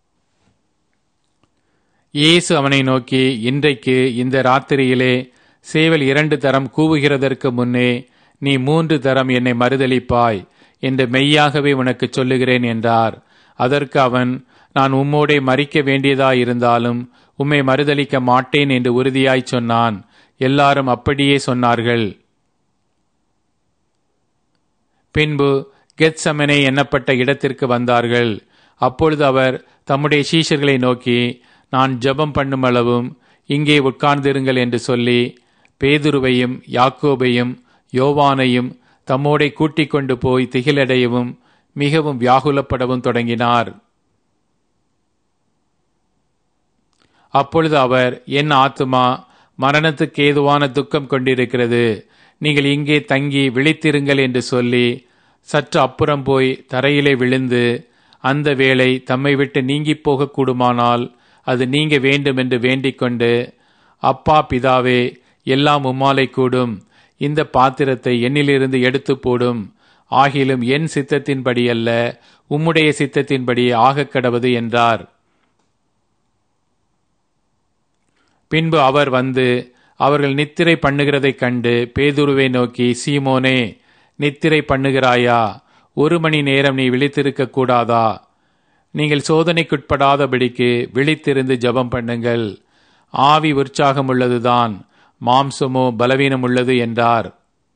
இயேசு அவனை நோக்கி இன்றைக்கு இந்த ராத்திரியிலே சேவல் இரண்டு தரம் கூவுகிறதற்கு முன்னே நீ மூன்று தரம் என்னை மறுதளிப்பாய் என்று மெய்யாகவே உனக்கு சொல்லுகிறேன் என்றார் அதற்கு அவன் நான் உம்மோடே மறிக்க வேண்டியதாயிருந்தாலும் உம்மை மறுதளிக்க மாட்டேன் என்று உறுதியாய் சொன்னான் எல்லாரும் அப்படியே சொன்னார்கள் பின்பு கெத்சமனே எண்ணப்பட்ட இடத்திற்கு வந்தார்கள் அப்பொழுது அவர் தம்முடைய சீஷர்களை நோக்கி நான் ஜெபம் பண்ணுமளவும் இங்கே உட்கார்ந்திருங்கள் என்று சொல்லி பேதுருவையும் யாக்கோபையும் யோவானையும் தம்மோடை கூட்டிக் கொண்டு போய் திகிலடையவும் மிகவும் வியாகுலப்படவும் தொடங்கினார் அப்பொழுது அவர் என் ஆத்துமா மரணத்துக்கு ஏதுவான துக்கம் கொண்டிருக்கிறது நீங்கள் இங்கே தங்கி விழித்திருங்கள் என்று சொல்லி சற்று அப்புறம் போய் தரையிலே விழுந்து அந்த வேளை தம்மை விட்டு நீங்கி போகக்கூடுமானால் அது நீங்க வேண்டும் என்று வேண்டிக் கொண்டு அப்பா பிதாவே எல்லாம் உம்மாலை கூடும் இந்த பாத்திரத்தை என்னிலிருந்து எடுத்து போடும் ஆகிலும் என் சித்தத்தின்படி அல்ல உம்முடைய சித்தத்தின்படி ஆகக் கடவது என்றார் பின்பு அவர் வந்து அவர்கள் நித்திரை பண்ணுகிறதைக் கண்டு பேதுருவை நோக்கி சீமோனே நித்திரை பண்ணுகிறாயா ஒரு மணி நேரம் நீ விழித்திருக்க கூடாதா நீங்கள் சோதனைக்குட்படாதபடிக்கு விழித்திருந்து ஜபம் பண்ணுங்கள் ஆவி உற்சாகம் உள்ளதுதான் மாம்சமோ பலவீனம் உள்ளது என்றார்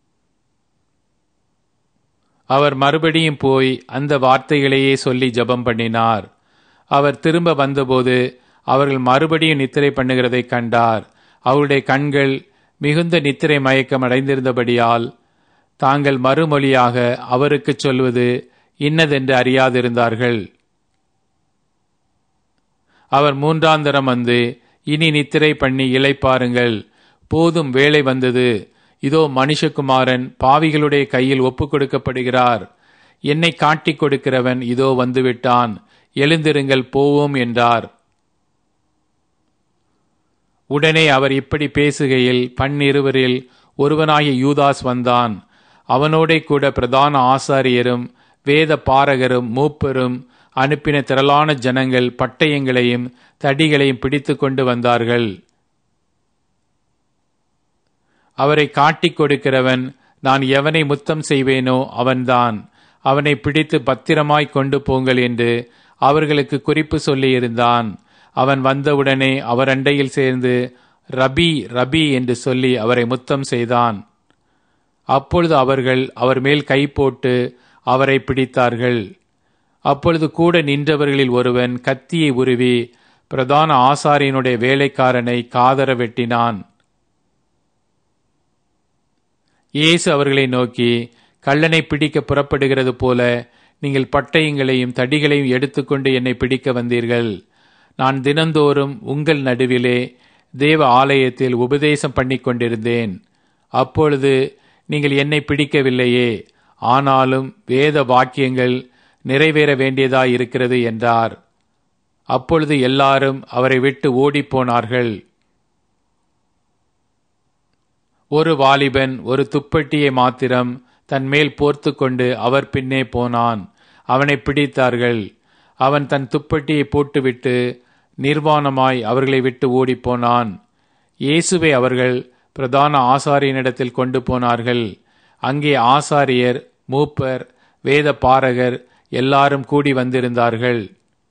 அவர் மறுபடியும் போய் அந்த வார்த்தைகளையே சொல்லி ஜபம் பண்ணினார் அவர் திரும்ப வந்தபோது அவர்கள் மறுபடியும் நித்திரை பண்ணுகிறதை கண்டார் அவருடைய கண்கள் மிகுந்த நித்திரை மயக்கம் அடைந்திருந்தபடியால் தாங்கள் மறுமொழியாக அவருக்கு சொல்வது இன்னதென்று அறியாதிருந்தார்கள் அவர் மூன்றாந்தரம் வந்து இனி நித்திரை பண்ணி இளைப்பாருங்கள் போதும் வேலை வந்தது இதோ மனுஷகுமாரன் பாவிகளுடைய கையில் ஒப்புக் கொடுக்கப்படுகிறார் என்னை காட்டிக் கொடுக்கிறவன் இதோ வந்துவிட்டான் எழுந்திருங்கள் போவோம் என்றார் உடனே அவர் இப்படி பேசுகையில் பன்னிருவரில் ஒருவனாகிய யூதாஸ் வந்தான் அவனோடே கூட பிரதான ஆசாரியரும் வேத பாரகரும் மூப்பரும் அனுப்பின திரளான ஜனங்கள் பட்டயங்களையும் தடிகளையும் பிடித்து கொண்டு வந்தார்கள் அவரை காட்டிக் கொடுக்கிறவன் நான் எவனை முத்தம் செய்வேனோ அவன்தான் அவனை பிடித்து பத்திரமாய் கொண்டு போங்கள் என்று அவர்களுக்கு குறிப்பு சொல்லியிருந்தான் அவன் வந்தவுடனே அவர் அண்டையில் சேர்ந்து ரபி ரபி என்று சொல்லி அவரை முத்தம் செய்தான் அப்பொழுது அவர்கள் அவர் மேல் கை போட்டு அவரை பிடித்தார்கள் அப்பொழுது கூட நின்றவர்களில் ஒருவன் கத்தியை உருவி பிரதான ஆசாரியனுடைய வேலைக்காரனை காதர வெட்டினான் இயேசு அவர்களை நோக்கி கள்ளனை பிடிக்க புறப்படுகிறது போல நீங்கள் பட்டயங்களையும் தடிகளையும் எடுத்துக்கொண்டு என்னை பிடிக்க வந்தீர்கள் நான் தினந்தோறும் உங்கள் நடுவிலே தேவ ஆலயத்தில் உபதேசம் பண்ணி கொண்டிருந்தேன் அப்பொழுது நீங்கள் என்னை பிடிக்கவில்லையே ஆனாலும் வேத வாக்கியங்கள் நிறைவேற வேண்டியதாய் இருக்கிறது என்றார் அப்பொழுது எல்லாரும் அவரை விட்டு ஓடிப்போனார்கள் ஒரு வாலிபன் ஒரு துப்பட்டியை மாத்திரம் தன் மேல் போர்த்து கொண்டு அவர் பின்னே போனான் அவனை பிடித்தார்கள் அவன் தன் துப்பட்டியை போட்டுவிட்டு நிர்வாணமாய் அவர்களை விட்டு ஓடிப்போனான் இயேசுவை அவர்கள் பிரதான ஆசாரியனிடத்தில் கொண்டு போனார்கள் அங்கே ஆசாரியர் மூப்பர் வேத பாரகர் எல்லாரும் கூடி வந்திருந்தார்கள்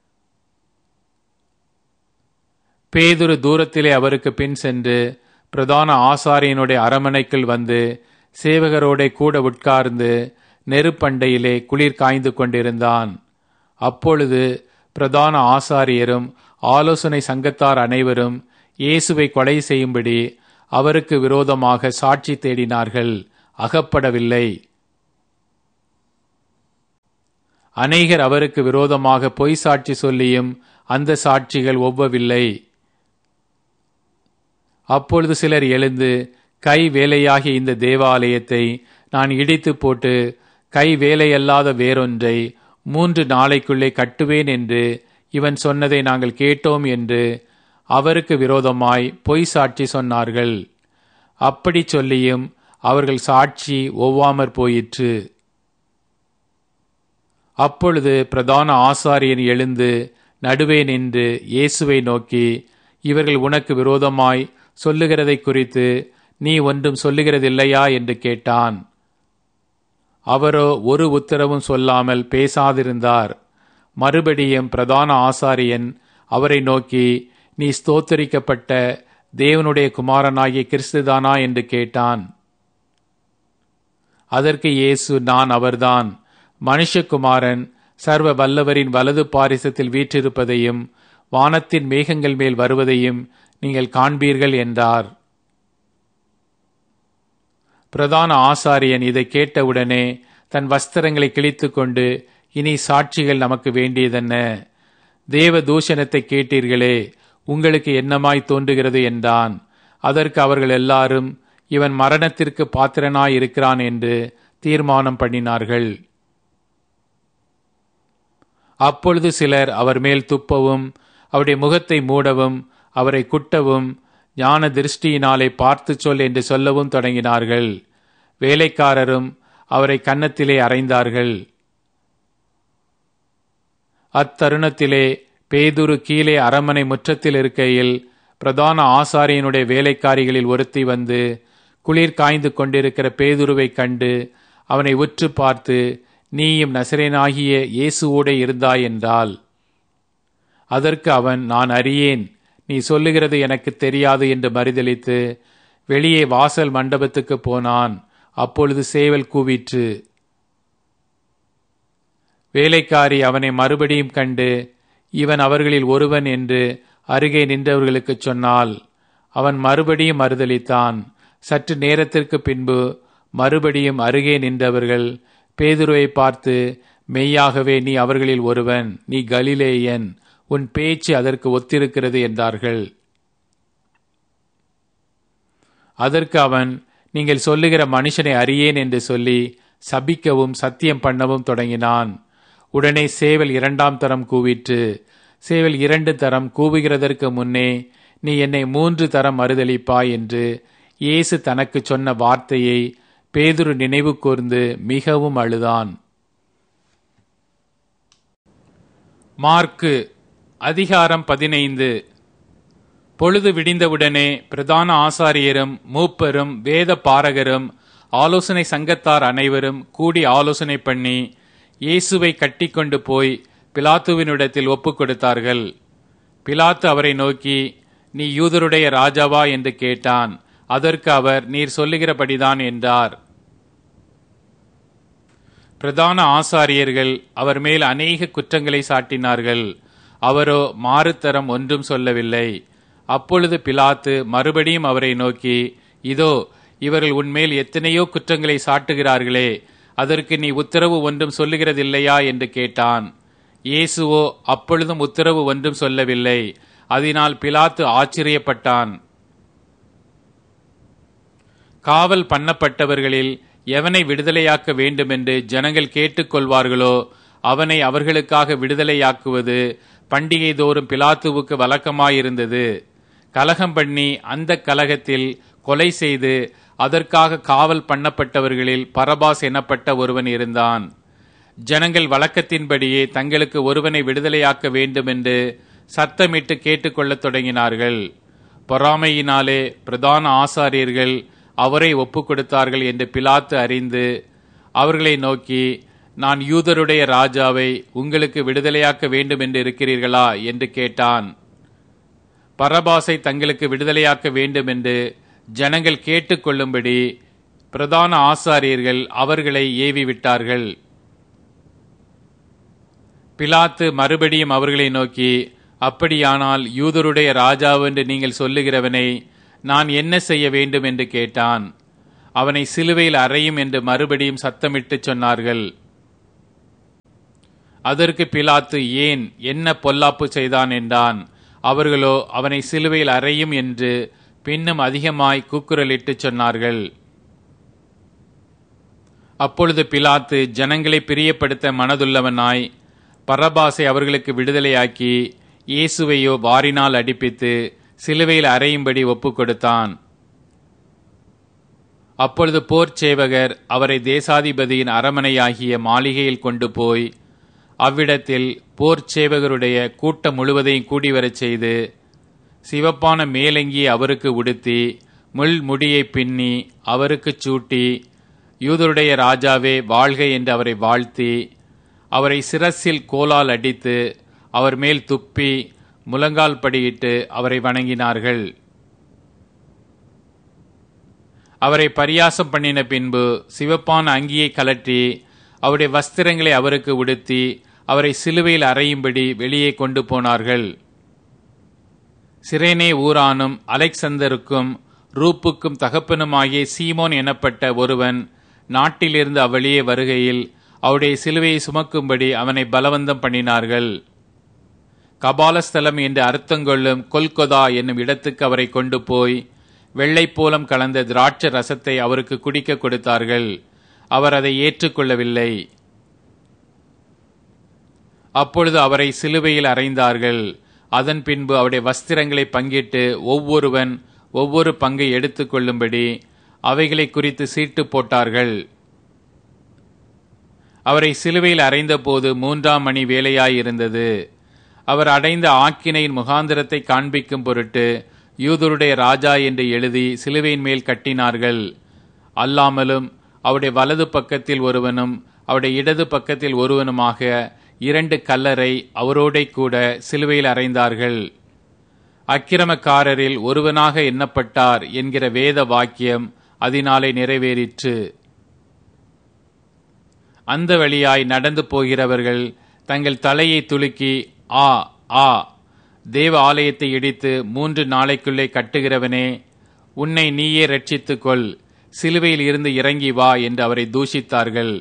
பேதுரு தூரத்திலே அவருக்கு பின் சென்று பிரதான ஆசாரியனுடைய அரமனைக்குள் வந்து சேவகரோட கூட உட்கார்ந்து நெருப்பண்டையிலே குளிர் காய்ந்து கொண்டிருந்தான் அப்பொழுது பிரதான ஆசாரியரும் ஆலோசனை சங்கத்தார் அனைவரும் இயேசுவை கொலை செய்யும்படி அவருக்கு விரோதமாக சாட்சி தேடினார்கள் அகப்படவில்லை அநேகர் அவருக்கு விரோதமாக பொய் சாட்சி சொல்லியும் அந்த சாட்சிகள் ஒவ்வவில்லை அப்பொழுது சிலர் எழுந்து கை வேலையாகிய இந்த தேவாலயத்தை நான் இடித்து போட்டு கை வேலையல்லாத வேறொன்றை மூன்று நாளைக்குள்ளே கட்டுவேன் என்று இவன் சொன்னதை நாங்கள் கேட்டோம் என்று அவருக்கு விரோதமாய் பொய் சாட்சி சொன்னார்கள் அப்படி சொல்லியும் அவர்கள் சாட்சி ஒவ்வாமற் போயிற்று அப்பொழுது பிரதான ஆசாரியன் எழுந்து நடுவே நின்று இயேசுவை நோக்கி இவர்கள் உனக்கு விரோதமாய் சொல்லுகிறதை குறித்து நீ ஒன்றும் சொல்லுகிறதில்லையா என்று கேட்டான் அவரோ ஒரு உத்தரவும் சொல்லாமல் பேசாதிருந்தார் மறுபடியும் பிரதான ஆசாரியன் அவரை நோக்கி நீ ஸ்தோத்தரிக்கப்பட்ட தேவனுடைய குமாரனாகிய கிறிஸ்துதானா என்று கேட்டான் அதற்கு இயேசு நான் அவர்தான் மனுஷகுமாரன் சர்வ வல்லவரின் வலது பாரிசத்தில் வீற்றிருப்பதையும் வானத்தின் மேகங்கள் மேல் வருவதையும் நீங்கள் காண்பீர்கள் என்றார் பிரதான ஆசாரியன் இதை கேட்டவுடனே தன் வஸ்திரங்களை கிழித்து கொண்டு இனி சாட்சிகள் நமக்கு வேண்டியதென்ன தேவ தூஷணத்தை கேட்டீர்களே உங்களுக்கு என்னமாய் தோன்றுகிறது என்றான் அதற்கு அவர்கள் எல்லாரும் இவன் மரணத்திற்கு பாத்திரனாய் இருக்கிறான் என்று தீர்மானம் பண்ணினார்கள் அப்பொழுது சிலர் அவர் மேல் துப்பவும் அவருடைய முகத்தை மூடவும் அவரை குட்டவும் ஞான திருஷ்டியினாலே பார்த்து சொல் என்று சொல்லவும் தொடங்கினார்கள் வேலைக்காரரும் அவரை கன்னத்திலே அறைந்தார்கள் அத்தருணத்திலே பேதுரு கீழே அரமனை முற்றத்தில் இருக்கையில் பிரதான ஆசாரியனுடைய வேலைக்காரிகளில் ஒருத்தி வந்து குளிர் காய்ந்து கொண்டிருக்கிற பேதுருவை கண்டு அவனை உற்று பார்த்து நீயும் நசரேனாகிய இயேசுவோடே இருந்தாய் என்றால் அதற்கு அவன் நான் அறியேன் நீ சொல்லுகிறது எனக்கு தெரியாது என்று மறுதளித்து வெளியே வாசல் மண்டபத்துக்கு போனான் அப்பொழுது சேவல் கூவிற்று வேலைக்காரி அவனை மறுபடியும் கண்டு இவன் அவர்களில் ஒருவன் என்று அருகே நின்றவர்களுக்கு சொன்னால் அவன் மறுபடியும் மறுதளித்தான் சற்று நேரத்திற்கு பின்பு மறுபடியும் அருகே நின்றவர்கள் பேதுருவை பார்த்து மெய்யாகவே நீ அவர்களில் ஒருவன் நீ கலிலேயன் உன் பேச்சு அதற்கு ஒத்திருக்கிறது என்றார்கள் அதற்கு அவன் நீங்கள் சொல்லுகிற மனுஷனை அறியேன் என்று சொல்லி சபிக்கவும் சத்தியம் பண்ணவும் தொடங்கினான் உடனே சேவல் இரண்டாம் தரம் கூவிற்று சேவல் இரண்டு தரம் கூவுகிறதற்கு முன்னே நீ என்னை மூன்று தரம் மறுதளிப்பாய் என்று இயேசு தனக்கு சொன்ன வார்த்தையை பேதுரு நினைவு கூர்ந்து மிகவும் அழுதான் மார்க்கு அதிகாரம் பதினைந்து பொழுது விடிந்தவுடனே பிரதான ஆசாரியரும் மூப்பரும் வேத பாரகரும் ஆலோசனை சங்கத்தார் அனைவரும் கூடி ஆலோசனை பண்ணி இயேசுவை கட்டிக்கொண்டு போய் பிலாத்துவினிடத்தில் ஒப்புக் கொடுத்தார்கள் பிலாத்து அவரை நோக்கி நீ யூதருடைய ராஜாவா என்று கேட்டான் அதற்கு அவர் நீர் சொல்லுகிறபடிதான் என்றார் பிரதான ஆசாரியர்கள் அவர் மேல் அநேக குற்றங்களை சாட்டினார்கள் அவரோ மாறுத்தரம் ஒன்றும் சொல்லவில்லை அப்பொழுது பிலாத்து மறுபடியும் அவரை நோக்கி இதோ இவர்கள் உன்மேல் எத்தனையோ குற்றங்களை சாட்டுகிறார்களே அதற்கு நீ உத்தரவு ஒன்றும் சொல்லுகிறதில்லையா என்று கேட்டான் இயேசுவோ அப்பொழுதும் உத்தரவு ஒன்றும் சொல்லவில்லை அதனால் பிலாத்து ஆச்சரியப்பட்டான் காவல் பண்ணப்பட்டவர்களில் எவனை விடுதலையாக்க வேண்டுமென்று ஜனங்கள் கேட்டுக்கொள்வார்களோ அவனை அவர்களுக்காக விடுதலையாக்குவது பண்டிகை தோறும் பிலாத்துவுக்கு வழக்கமாயிருந்தது கலகம் பண்ணி அந்த கலகத்தில் கொலை செய்து அதற்காக காவல் பண்ணப்பட்டவர்களில் பரபாஸ் எனப்பட்ட ஒருவன் இருந்தான் ஜனங்கள் வழக்கத்தின்படியே தங்களுக்கு ஒருவனை விடுதலையாக்க வேண்டுமென்று சத்தமிட்டு கேட்டுக்கொள்ளத் தொடங்கினார்கள் பொறாமையினாலே பிரதான ஆசாரியர்கள் அவரை ஒப்புக் கொடுத்தார்கள் என்று பிலாத்து அறிந்து அவர்களை நோக்கி நான் யூதருடைய ராஜாவை உங்களுக்கு விடுதலையாக்க வேண்டும் என்று இருக்கிறீர்களா என்று கேட்டான் பரபாசை தங்களுக்கு விடுதலையாக்க வேண்டும் என்று ஜனங்கள் கேட்டுக்கொள்ளும்படி பிரதான ஆசாரியர்கள் அவர்களை ஏவி விட்டார்கள் பிலாத்து மறுபடியும் அவர்களை நோக்கி அப்படியானால் யூதருடைய ராஜாவென்று நீங்கள் சொல்லுகிறவனை நான் என்ன செய்ய வேண்டும் என்று கேட்டான் அவனை சிலுவையில் அறையும் என்று மறுபடியும் சத்தமிட்டு சொன்னார்கள் அதற்கு பிலாத்து ஏன் என்ன பொல்லாப்பு செய்தான் என்றான் அவர்களோ அவனை சிலுவையில் அறையும் என்று பின்னும் அதிகமாய் கூக்குரலிட்டு சொன்னார்கள் அப்பொழுது பிலாத்து ஜனங்களை பிரியப்படுத்த மனதுள்ளவனாய் பரபாசை அவர்களுக்கு விடுதலையாக்கி இயேசுவையோ வாரினால் அடிப்பித்து சிலுவையில் அறையும்படி ஒப்புக் கொடுத்தான் அப்பொழுது போர்ச் சேவகர் அவரை தேசாதிபதியின் அரமனையாகிய மாளிகையில் கொண்டு போய் அவ்விடத்தில் போர்ச் சேவகருடைய கூட்டம் முழுவதையும் கூடிவரச் செய்து சிவப்பான மேலங்கி அவருக்கு உடுத்தி முள் முடியை பின்னி அவருக்குச் சூட்டி யூதருடைய ராஜாவே வாழ்க என்று அவரை வாழ்த்தி அவரை சிரசில் கோலால் அடித்து அவர் மேல் துப்பி முழங்கால் படியிட்டு அவரை வணங்கினார்கள் அவரை பரியாசம் பண்ணின பின்பு சிவப்பான அங்கியை கலற்றி அவருடைய வஸ்திரங்களை அவருக்கு உடுத்தி அவரை சிலுவையில் அறையும்படி வெளியே கொண்டு போனார்கள் சிரேனே ஊரானும் அலெக்சந்தருக்கும் ரூப்புக்கும் தகப்பனுமாகிய சீமோன் எனப்பட்ட ஒருவன் நாட்டிலிருந்து அவ்வழியே வருகையில் அவருடைய சிலுவையை சுமக்கும்படி அவனை பலவந்தம் பண்ணினார்கள் கபாலஸ்தலம் என்று அர்த்தங்கொள்ளும் கொல்கொதா என்னும் இடத்துக்கு அவரை கொண்டு போய் வெள்ளைப்போலம் கலந்த திராட்ச ரசத்தை அவருக்கு குடிக்க கொடுத்தார்கள் அவர் அதை ஏற்றுக்கொள்ளவில்லை அப்பொழுது அவரை சிலுவையில் அறைந்தார்கள் அதன் பின்பு அவருடைய வஸ்திரங்களை பங்கிட்டு ஒவ்வொருவன் ஒவ்வொரு பங்கை எடுத்துக்கொள்ளும்படி அவைகளை குறித்து சீட்டு போட்டார்கள் அவரை சிலுவையில் அறைந்தபோது மூன்றாம் மணி வேலையாயிருந்தது அவர் அடைந்த ஆக்கினையின் முகாந்திரத்தை காண்பிக்கும் பொருட்டு யூதருடைய ராஜா என்று எழுதி சிலுவையின் மேல் கட்டினார்கள் அல்லாமலும் அவருடைய வலது பக்கத்தில் ஒருவனும் அவருடைய இடது பக்கத்தில் ஒருவனுமாக இரண்டு கல்லரை அவரோடே கூட சிலுவையில் அறைந்தார்கள் அக்கிரமக்காரரில் ஒருவனாக எண்ணப்பட்டார் என்கிற வேத வாக்கியம் அதனாலே நிறைவேறிற்று அந்த வழியாய் நடந்து போகிறவர்கள் தங்கள் தலையை துலுக்கி ஆ ஆ தேவ ஆலயத்தை இடித்து மூன்று நாளைக்குள்ளே கட்டுகிறவனே உன்னை நீயே ரட்சித்துக் கொள் சிலுவையில் இருந்து இறங்கி வா என்று அவரை தூஷித்தார்கள்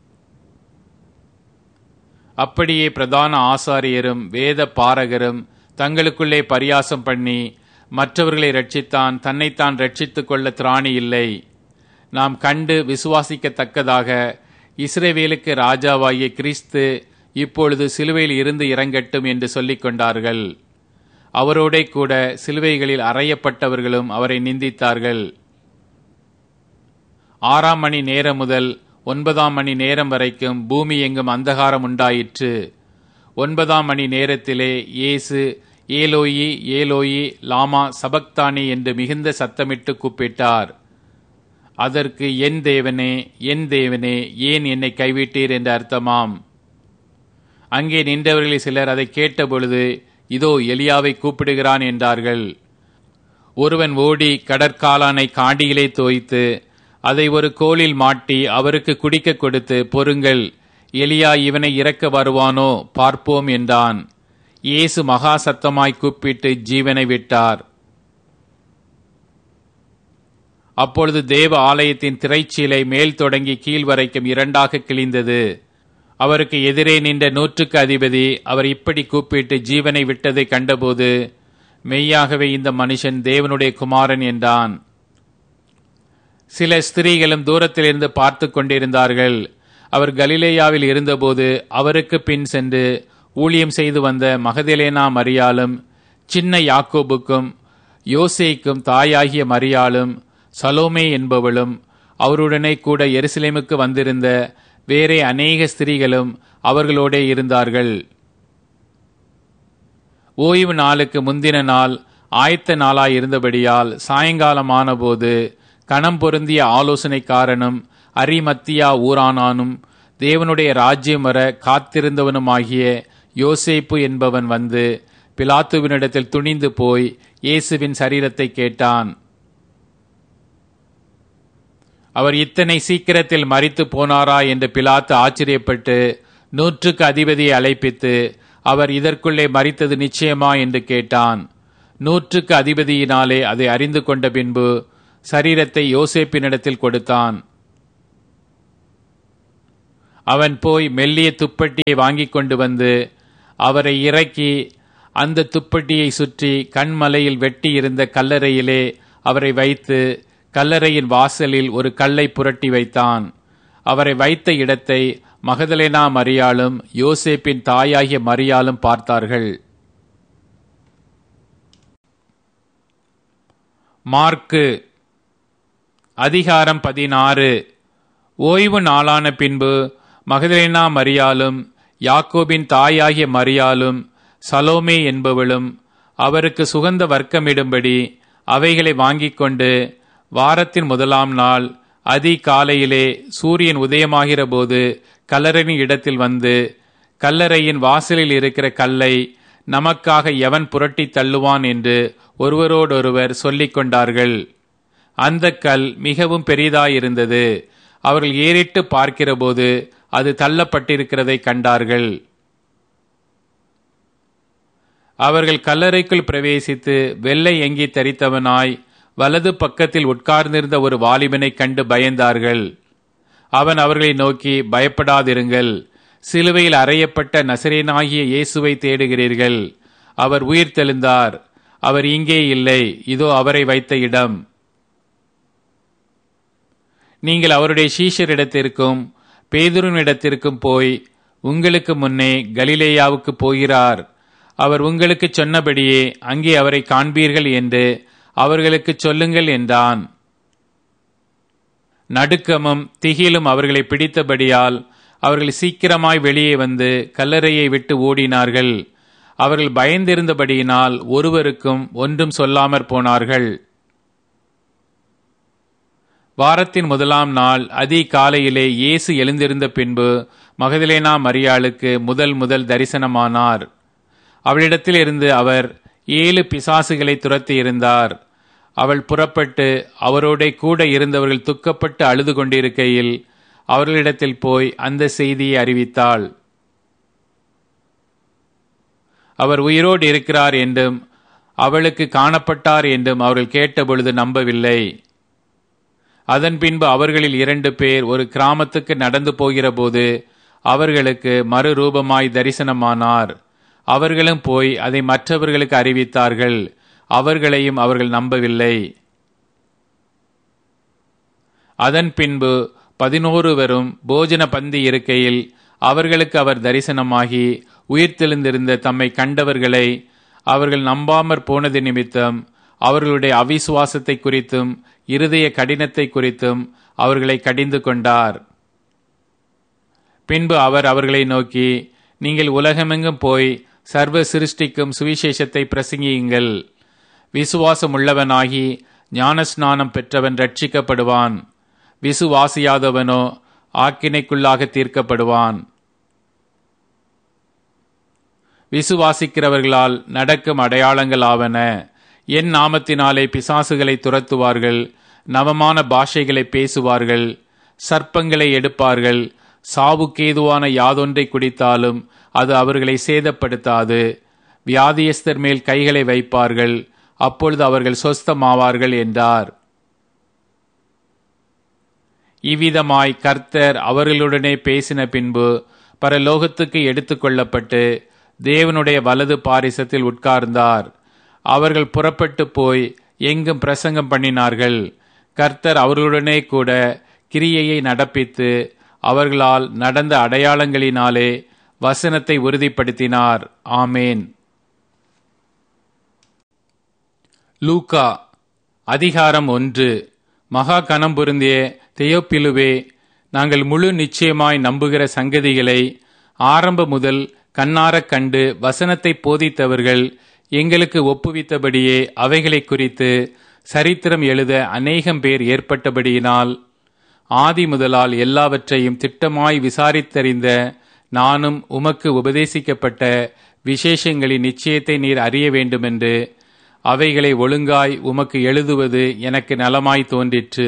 அப்படியே பிரதான ஆசாரியரும் வேத பாரகரும் தங்களுக்குள்ளே பரியாசம் பண்ணி மற்றவர்களை ரட்சித்தான் தன்னைத்தான் ரட்சித்துக் கொள்ள திராணி இல்லை நாம் கண்டு விசுவாசிக்கத்தக்கதாக இஸ்ரேவேலுக்கு ராஜாவாகிய கிறிஸ்து இப்பொழுது சிலுவையில் இருந்து இறங்கட்டும் என்று சொல்லிக் கொண்டார்கள் அவரோடே கூட சிலுவைகளில் அறையப்பட்டவர்களும் அவரை நிந்தித்தார்கள் ஆறாம் மணி நேரம் முதல் ஒன்பதாம் மணி நேரம் வரைக்கும் பூமி எங்கும் அந்தகாரம் உண்டாயிற்று ஒன்பதாம் மணி நேரத்திலே இயேசு ஏலோயி ஏலோயி லாமா சபக்தானி என்று மிகுந்த சத்தமிட்டு கூப்பிட்டார் அதற்கு என் தேவனே என் தேவனே ஏன் என்னை கைவிட்டீர் என்று அர்த்தமாம் அங்கே நின்றவர்களில் சிலர் அதை கேட்டபொழுது இதோ எலியாவை கூப்பிடுகிறான் என்றார்கள் ஒருவன் ஓடி கடற்காலானை காண்டியிலே தோய்த்து அதை ஒரு கோலில் மாட்டி அவருக்கு குடிக்க கொடுத்து பொறுங்கள் எலியா இவனை இறக்க வருவானோ பார்ப்போம் என்றான் இயேசு மகா சத்தமாய் கூப்பிட்டு ஜீவனை விட்டார் அப்பொழுது தேவ ஆலயத்தின் திரைச்சீலை மேல் தொடங்கி கீழ் வரைக்கும் இரண்டாக கிழிந்தது அவருக்கு எதிரே நின்ற நூற்றுக்கு அதிபதி அவர் இப்படி கூப்பிட்டு ஜீவனை விட்டதை கண்டபோது மெய்யாகவே இந்த மனுஷன் தேவனுடைய குமாரன் என்றான் சில ஸ்திரீகளும் தூரத்திலிருந்து பார்த்து கொண்டிருந்தார்கள் அவர் கலிலேயாவில் இருந்தபோது அவருக்கு பின் சென்று ஊழியம் செய்து வந்த மகதலேனா மரியாளும் சின்ன யாக்கோபுக்கும் யோசேக்கும் தாயாகிய மரியாளும் சலோமே என்பவளும் அவருடனே கூட எருசலேமுக்கு வந்திருந்த வேறே அநேக ஸ்திரீகளும் அவர்களோடே இருந்தார்கள் ஓய்வு நாளுக்கு முந்தின நாள் ஆயத்த நாளாய் இருந்தபடியால் சாயங்காலமானபோது கணம் பொருந்திய ஆலோசனைக்காரனும் அரிமத்தியா ஊரானானும் தேவனுடைய ராஜ்யம் வர காத்திருந்தவனுமாகிய யோசேப்பு என்பவன் வந்து பிலாத்துவினிடத்தில் துணிந்து போய் இயேசுவின் சரீரத்தை கேட்டான் அவர் இத்தனை சீக்கிரத்தில் மறித்து போனாரா என்று பிலாத்து ஆச்சரியப்பட்டு நூற்றுக்கு அதிபதியை அழைப்பித்து அவர் இதற்குள்ளே மறித்தது நிச்சயமா என்று கேட்டான் நூற்றுக்கு அதிபதியினாலே அதை அறிந்து கொண்ட பின்பு சரீரத்தை யோசேப்பினிடத்தில் கொடுத்தான் அவன் போய் மெல்லிய துப்பட்டியை வாங்கிக் கொண்டு வந்து அவரை இறக்கி அந்த துப்பட்டியை சுற்றி கண்மலையில் வெட்டி இருந்த கல்லறையிலே அவரை வைத்து கல்லறையின் வாசலில் ஒரு கல்லை புரட்டி வைத்தான் அவரை வைத்த இடத்தை மகதலேனா மரியாளும் யோசேப்பின் தாயாகிய மரியாளும் பார்த்தார்கள் மார்க்கு அதிகாரம் பதினாறு ஓய்வு நாளான பின்பு மகதலேனா மரியாளும் யாக்கோபின் தாயாகிய மரியாளும் சலோமே என்பவளும் அவருக்கு சுகந்த வர்க்கமிடும்படி அவைகளை வாங்கிக் கொண்டு வாரத்தின் முதலாம் நாள் அதி காலையிலே சூரியன் உதயமாகிற போது கல்லறையின் இடத்தில் வந்து கல்லறையின் வாசலில் இருக்கிற கல்லை நமக்காக எவன் புரட்டி தள்ளுவான் என்று ஒருவரோடொருவர் சொல்லிக் கொண்டார்கள் அந்த கல் மிகவும் பெரிதாயிருந்தது அவர்கள் ஏறிட்டு பார்க்கிறபோது அது தள்ளப்பட்டிருக்கிறதை கண்டார்கள் அவர்கள் கல்லறைக்குள் பிரவேசித்து வெள்ளை எங்கி தரித்தவனாய் வலது பக்கத்தில் உட்கார்ந்திருந்த ஒரு வாலிபனை கண்டு பயந்தார்கள் அவன் அவர்களை நோக்கி பயப்படாதிருங்கள் சிலுவையில் அறையப்பட்ட நசரேனாகிய இயேசுவை தேடுகிறீர்கள் அவர் உயிர் தெழுந்தார் அவர் இங்கே இல்லை இதோ அவரை வைத்த இடம் நீங்கள் அவருடைய சீஷரிடத்திற்கும் பேதுருனிடத்திற்கும் போய் உங்களுக்கு முன்னே கலிலேயாவுக்கு போகிறார் அவர் உங்களுக்கு சொன்னபடியே அங்கே அவரை காண்பீர்கள் என்று அவர்களுக்கு சொல்லுங்கள் என்றான் நடுக்கமும் திகிலும் அவர்களை பிடித்தபடியால் அவர்கள் சீக்கிரமாய் வெளியே வந்து கல்லறையை விட்டு ஓடினார்கள் அவர்கள் பயந்திருந்தபடியினால் ஒருவருக்கும் ஒன்றும் சொல்லாமற் போனார்கள் வாரத்தின் முதலாம் நாள் அதி காலையிலே இயேசு எழுந்திருந்த பின்பு மகதலேனா மரியாளுக்கு முதல் முதல் தரிசனமானார் அவளிடத்தில் இருந்து அவர் ஏழு பிசாசுகளை துரத்தி இருந்தார் அவள் புறப்பட்டு அவரோட கூட இருந்தவர்கள் துக்கப்பட்டு அழுது கொண்டிருக்கையில் அவர்களிடத்தில் போய் அந்த செய்தியை அறிவித்தாள் அவர் உயிரோடு இருக்கிறார் என்றும் அவளுக்கு காணப்பட்டார் என்றும் அவர்கள் கேட்டபொழுது நம்பவில்லை அதன் பின்பு அவர்களில் இரண்டு பேர் ஒரு கிராமத்துக்கு நடந்து போகிறபோது அவர்களுக்கு மறுரூபமாய் தரிசனமானார் அவர்களும் போய் அதை மற்றவர்களுக்கு அறிவித்தார்கள் அவர்களையும் அவர்கள் நம்பவில்லை அதன் பின்பு பதினோருவரும் போஜன பந்தி இருக்கையில் அவர்களுக்கு அவர் தரிசனமாகி உயிர்த்தெழுந்திருந்த தம்மை கண்டவர்களை அவர்கள் நம்பாமற் போனது நிமித்தம் அவர்களுடைய அவிசுவாசத்தை குறித்தும் இருதய கடினத்தை குறித்தும் அவர்களை கடிந்து கொண்டார் பின்பு அவர் அவர்களை நோக்கி நீங்கள் உலகமெங்கும் போய் சர்வ சிருஷ்டிக்கும் சுவிசேஷத்தை பிரசங்கியுங்கள் விசுவாசம் உள்ளவனாகி ஞானஸ்நானம் பெற்றவன் ரட்சிக்கப்படுவான் விசுவாசியாதவனோ ஆக்கினைக்குள்ளாக தீர்க்கப்படுவான் விசுவாசிக்கிறவர்களால் நடக்கும் அடையாளங்கள் ஆவன என் நாமத்தினாலே பிசாசுகளை துரத்துவார்கள் நவமான பாஷைகளை பேசுவார்கள் சர்ப்பங்களை எடுப்பார்கள் சாவுக்கேதுவான யாதொன்றை குடித்தாலும் அது அவர்களை சேதப்படுத்தாது வியாதியஸ்தர் மேல் கைகளை வைப்பார்கள் அப்பொழுது அவர்கள் சொஸ்தமாவார்கள் என்றார் இவ்விதமாய் கர்த்தர் அவர்களுடனே பேசின பின்பு பரலோகத்துக்கு எடுத்துக்கொள்ளப்பட்டு தேவனுடைய வலது பாரிசத்தில் உட்கார்ந்தார் அவர்கள் புறப்பட்டு போய் எங்கும் பிரசங்கம் பண்ணினார்கள் கர்த்தர் அவர்களுடனே கூட கிரியையை நடப்பித்து அவர்களால் நடந்த அடையாளங்களினாலே வசனத்தை உறுதிப்படுத்தினார் ஆமேன் லூகா அதிகாரம் ஒன்று மகா கணம் பொருந்திய தெயோப்பிலுவே நாங்கள் முழு நிச்சயமாய் நம்புகிற சங்கதிகளை ஆரம்ப முதல் கண்ணாரக் கண்டு வசனத்தை போதித்தவர்கள் எங்களுக்கு ஒப்புவித்தபடியே அவைகளை குறித்து சரித்திரம் எழுத அநேகம் பேர் ஏற்பட்டபடியினால் ஆதி முதலால் எல்லாவற்றையும் திட்டமாய் விசாரித்தறிந்த நானும் உமக்கு உபதேசிக்கப்பட்ட விசேஷங்களின் நிச்சயத்தை நீர் அறிய வேண்டுமென்று அவைகளை ஒழுங்காய் உமக்கு எழுதுவது எனக்கு நலமாய் தோன்றிற்று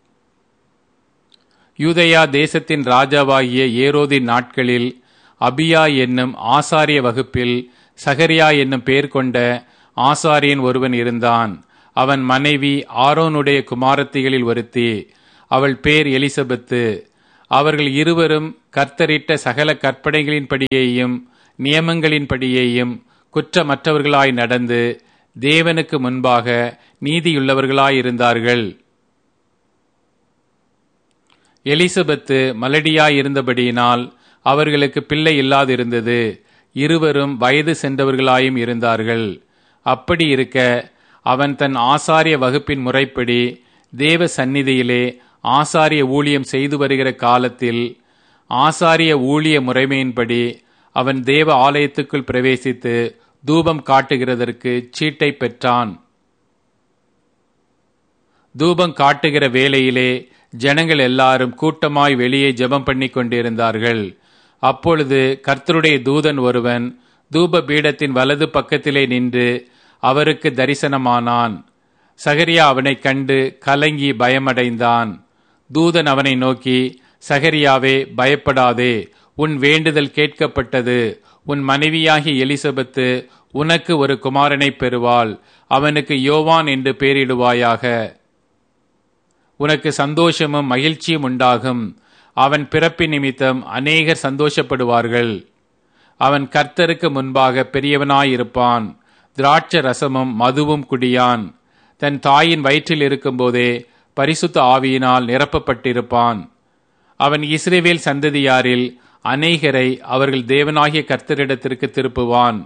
யூதயா தேசத்தின் ராஜாவாகிய ஏரோதின் நாட்களில் அபியா என்னும் ஆசாரிய வகுப்பில் சகரியா என்னும் பெயர் கொண்ட ஆசாரியன் ஒருவன் இருந்தான் அவன் மனைவி ஆரோனுடைய குமாரத்திகளில் ஒருத்தி அவள் பேர் எலிசபெத்து அவர்கள் இருவரும் கர்த்தரிட்ட சகல கற்பனைகளின்படியேயும் நியமங்களின்படியேயும் குற்றமற்றவர்களாய் நடந்து தேவனுக்கு முன்பாக நீதியுள்ளவர்களாயிருந்தார்கள் எலிசபெத்து மலடியாயிருந்தபடியினால் அவர்களுக்கு பிள்ளை இல்லாதிருந்தது இருவரும் வயது சென்றவர்களாயும் இருந்தார்கள் அப்படி இருக்க அவன் தன் ஆசாரிய வகுப்பின் முறைப்படி தேவ சந்நிதியிலே ஆசாரிய ஊழியம் செய்து வருகிற காலத்தில் ஆசாரிய ஊழிய முறைமையின்படி அவன் தேவ ஆலயத்துக்குள் பிரவேசித்து தூபம் காட்டுகிறதற்கு சீட்டை பெற்றான் தூபம் காட்டுகிற வேளையிலே ஜனங்கள் எல்லாரும் கூட்டமாய் வெளியே ஜெபம் பண்ணி கொண்டிருந்தார்கள் அப்பொழுது கர்த்தருடைய தூதன் ஒருவன் தூப பீடத்தின் வலது பக்கத்திலே நின்று அவருக்கு தரிசனமானான் சகரியா அவனைக் கண்டு கலங்கி பயமடைந்தான் தூதன் அவனை நோக்கி சகரியாவே பயப்படாதே உன் வேண்டுதல் கேட்கப்பட்டது உன் மனைவியாகி எலிசபெத்து உனக்கு ஒரு குமாரனை பெறுவாள் அவனுக்கு யோவான் என்று பெயரிடுவாயாக உனக்கு சந்தோஷமும் மகிழ்ச்சியும் உண்டாகும் அவன் பிறப்பின் நிமித்தம் அநேகர் சந்தோஷப்படுவார்கள் அவன் கர்த்தருக்கு முன்பாக பெரியவனாயிருப்பான் திராட்ச ரசமும் மதுவும் குடியான் தன் தாயின் வயிற்றில் இருக்கும்போதே பரிசுத்த ஆவியினால் நிரப்பப்பட்டிருப்பான் அவன் இஸ்ரேவேல் சந்ததியாரில் அநேகரை அவர்கள் தேவனாகிய கர்த்தரிடத்திற்கு திருப்புவான்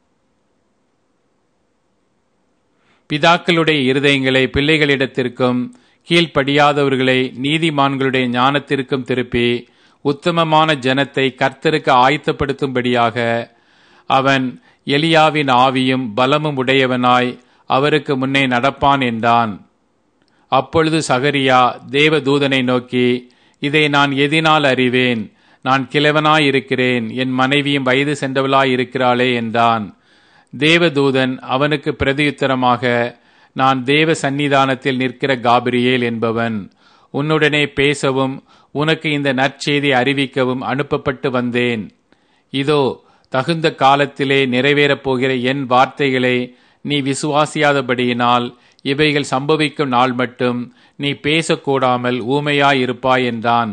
பிதாக்களுடைய இருதயங்களை பிள்ளைகளிடத்திற்கும் கீழ்ப்படியாதவர்களை நீதிமான்களுடைய ஞானத்திற்கும் திருப்பி உத்தமமான ஜனத்தை கர்த்தருக்கு ஆயத்தப்படுத்தும்படியாக அவன் எலியாவின் ஆவியும் பலமும் உடையவனாய் அவருக்கு முன்னே நடப்பான் என்றான் அப்பொழுது சகரியா தேவதூதனை நோக்கி இதை நான் எதினால் அறிவேன் நான் கிழவனாயிருக்கிறேன் என் மனைவியும் வயது சென்றவளாயிருக்கிறாளே என்றான் தேவதூதன் அவனுக்கு பிரதியுத்தரமாக நான் தேவ சந்நிதானத்தில் நிற்கிற காபிரியேல் என்பவன் உன்னுடனே பேசவும் உனக்கு இந்த நற்செய்தி அறிவிக்கவும் அனுப்பப்பட்டு வந்தேன் இதோ தகுந்த காலத்திலே நிறைவேறப் போகிற என் வார்த்தைகளை நீ விசுவாசியாதபடியினால் இவைகள் சம்பவிக்கும் நாள் மட்டும் நீ பேசக்கூடாமல் ஊமையாயிருப்பாய் என்றான்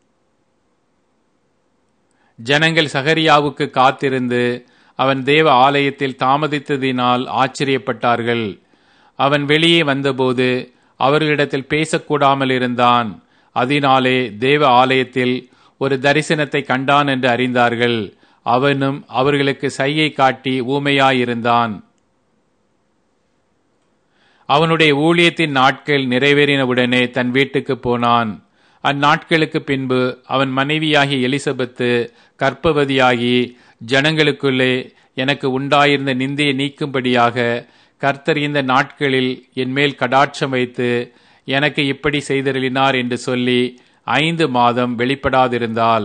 ஜனங்கள் சகரியாவுக்கு காத்திருந்து அவன் தேவ ஆலயத்தில் தாமதித்ததினால் ஆச்சரியப்பட்டார்கள் அவன் வெளியே வந்தபோது அவர்களிடத்தில் பேசக்கூடாமல் இருந்தான் அதனாலே தேவ ஆலயத்தில் ஒரு தரிசனத்தை கண்டான் என்று அறிந்தார்கள் அவனும் அவர்களுக்கு சையை காட்டி ஊமையாயிருந்தான் அவனுடைய ஊழியத்தின் நாட்கள் நிறைவேறினவுடனே தன் வீட்டுக்கு போனான் அந்நாட்களுக்கு பின்பு அவன் மனைவியாகி எலிசபெத்து கற்பவதியாகி ஜனங்களுக்குள்ளே எனக்கு உண்டாயிருந்த நிந்தையை நீக்கும்படியாக கர்த்தர் இந்த நாட்களில் என் மேல் கடாட்சம் வைத்து எனக்கு இப்படி செய்தருளினார் என்று சொல்லி ஐந்து மாதம் வெளிப்படாதிருந்தாள்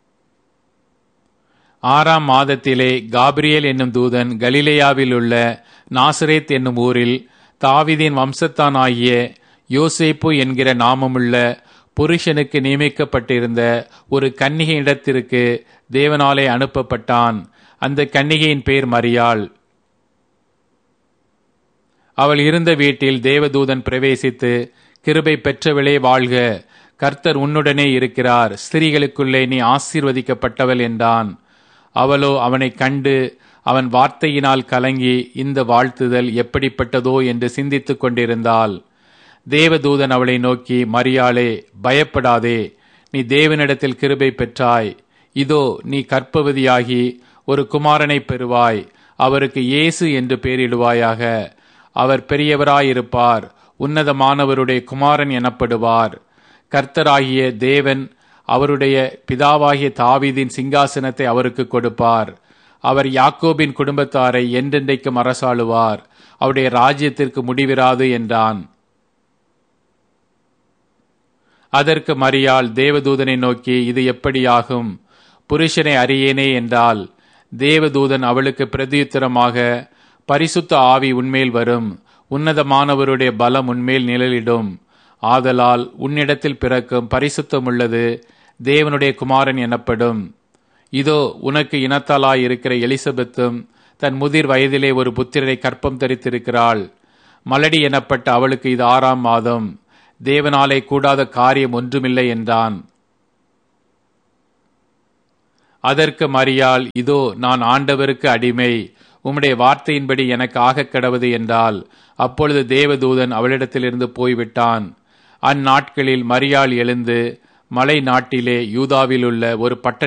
ஆறாம் மாதத்திலே காபிரியேல் என்னும் தூதன் கலிலேயாவில் உள்ள நாசரேத் என்னும் ஊரில் தாவிதின் வம்சத்தானாகிய யோசேப்பு என்கிற நாமமுள்ள புருஷனுக்கு நியமிக்கப்பட்டிருந்த ஒரு கன்னிகை இடத்திற்கு தேவனாலே அனுப்பப்பட்டான் அந்த கன்னிகையின் பேர் மரியாள் அவள் இருந்த வீட்டில் தேவதூதன் பிரவேசித்து கிருபை பெற்றவளே வாழ்க கர்த்தர் உன்னுடனே இருக்கிறார் ஸ்திரீகளுக்குள்ளே நீ ஆசீர்வதிக்கப்பட்டவள் என்றான் அவளோ அவனை கண்டு அவன் வார்த்தையினால் கலங்கி இந்த வாழ்த்துதல் எப்படிப்பட்டதோ என்று சிந்தித்துக் கொண்டிருந்தாள் தேவதூதன் அவளை நோக்கி மரியாளே பயப்படாதே நீ தேவனிடத்தில் கிருபை பெற்றாய் இதோ நீ கற்பவதியாகி ஒரு குமாரனை பெறுவாய் அவருக்கு இயேசு என்று பெயரிடுவாயாக அவர் பெரியவராயிருப்பார் உன்னதமானவருடைய குமாரன் எனப்படுவார் கர்த்தராகிய தேவன் அவருடைய பிதாவாகிய தாவீதின் சிங்காசனத்தை அவருக்கு கொடுப்பார் அவர் யாக்கோபின் குடும்பத்தாரை என்றென்றைக்கும் அரசாளுவார் அவருடைய ராஜ்யத்திற்கு முடிவிராது என்றான் அதற்கு மரியாள் தேவதூதனை நோக்கி இது எப்படியாகும் புருஷனை அறியேனே என்றால் தேவதூதன் அவளுக்கு பிரதியுத்தரமாக பரிசுத்த ஆவி உன்மேல் வரும் உன்னதமானவருடைய பலம் உன்மேல் நிழலிடும் ஆதலால் உன்னிடத்தில் பிறக்கும் பரிசுத்தமுள்ளது தேவனுடைய குமாரன் எனப்படும் இதோ உனக்கு இனத்தாலாய் இருக்கிற எலிசபெத்தும் தன் முதிர் வயதிலே ஒரு புத்திரரை கற்பம் தரித்திருக்கிறாள் மலடி எனப்பட்ட அவளுக்கு இது ஆறாம் மாதம் தேவனாலே கூடாத காரியம் ஒன்றுமில்லை என்றான் அதற்கு மரியாள் இதோ நான் ஆண்டவருக்கு அடிமை உம்முடைய வார்த்தையின்படி எனக்கு ஆகக் கடவது என்றால் அப்பொழுது தேவதூதன் அவளிடத்திலிருந்து போய்விட்டான் அந்நாட்களில் மரியாள் எழுந்து மலை நாட்டிலே யூதாவில் உள்ள ஒரு பட்டண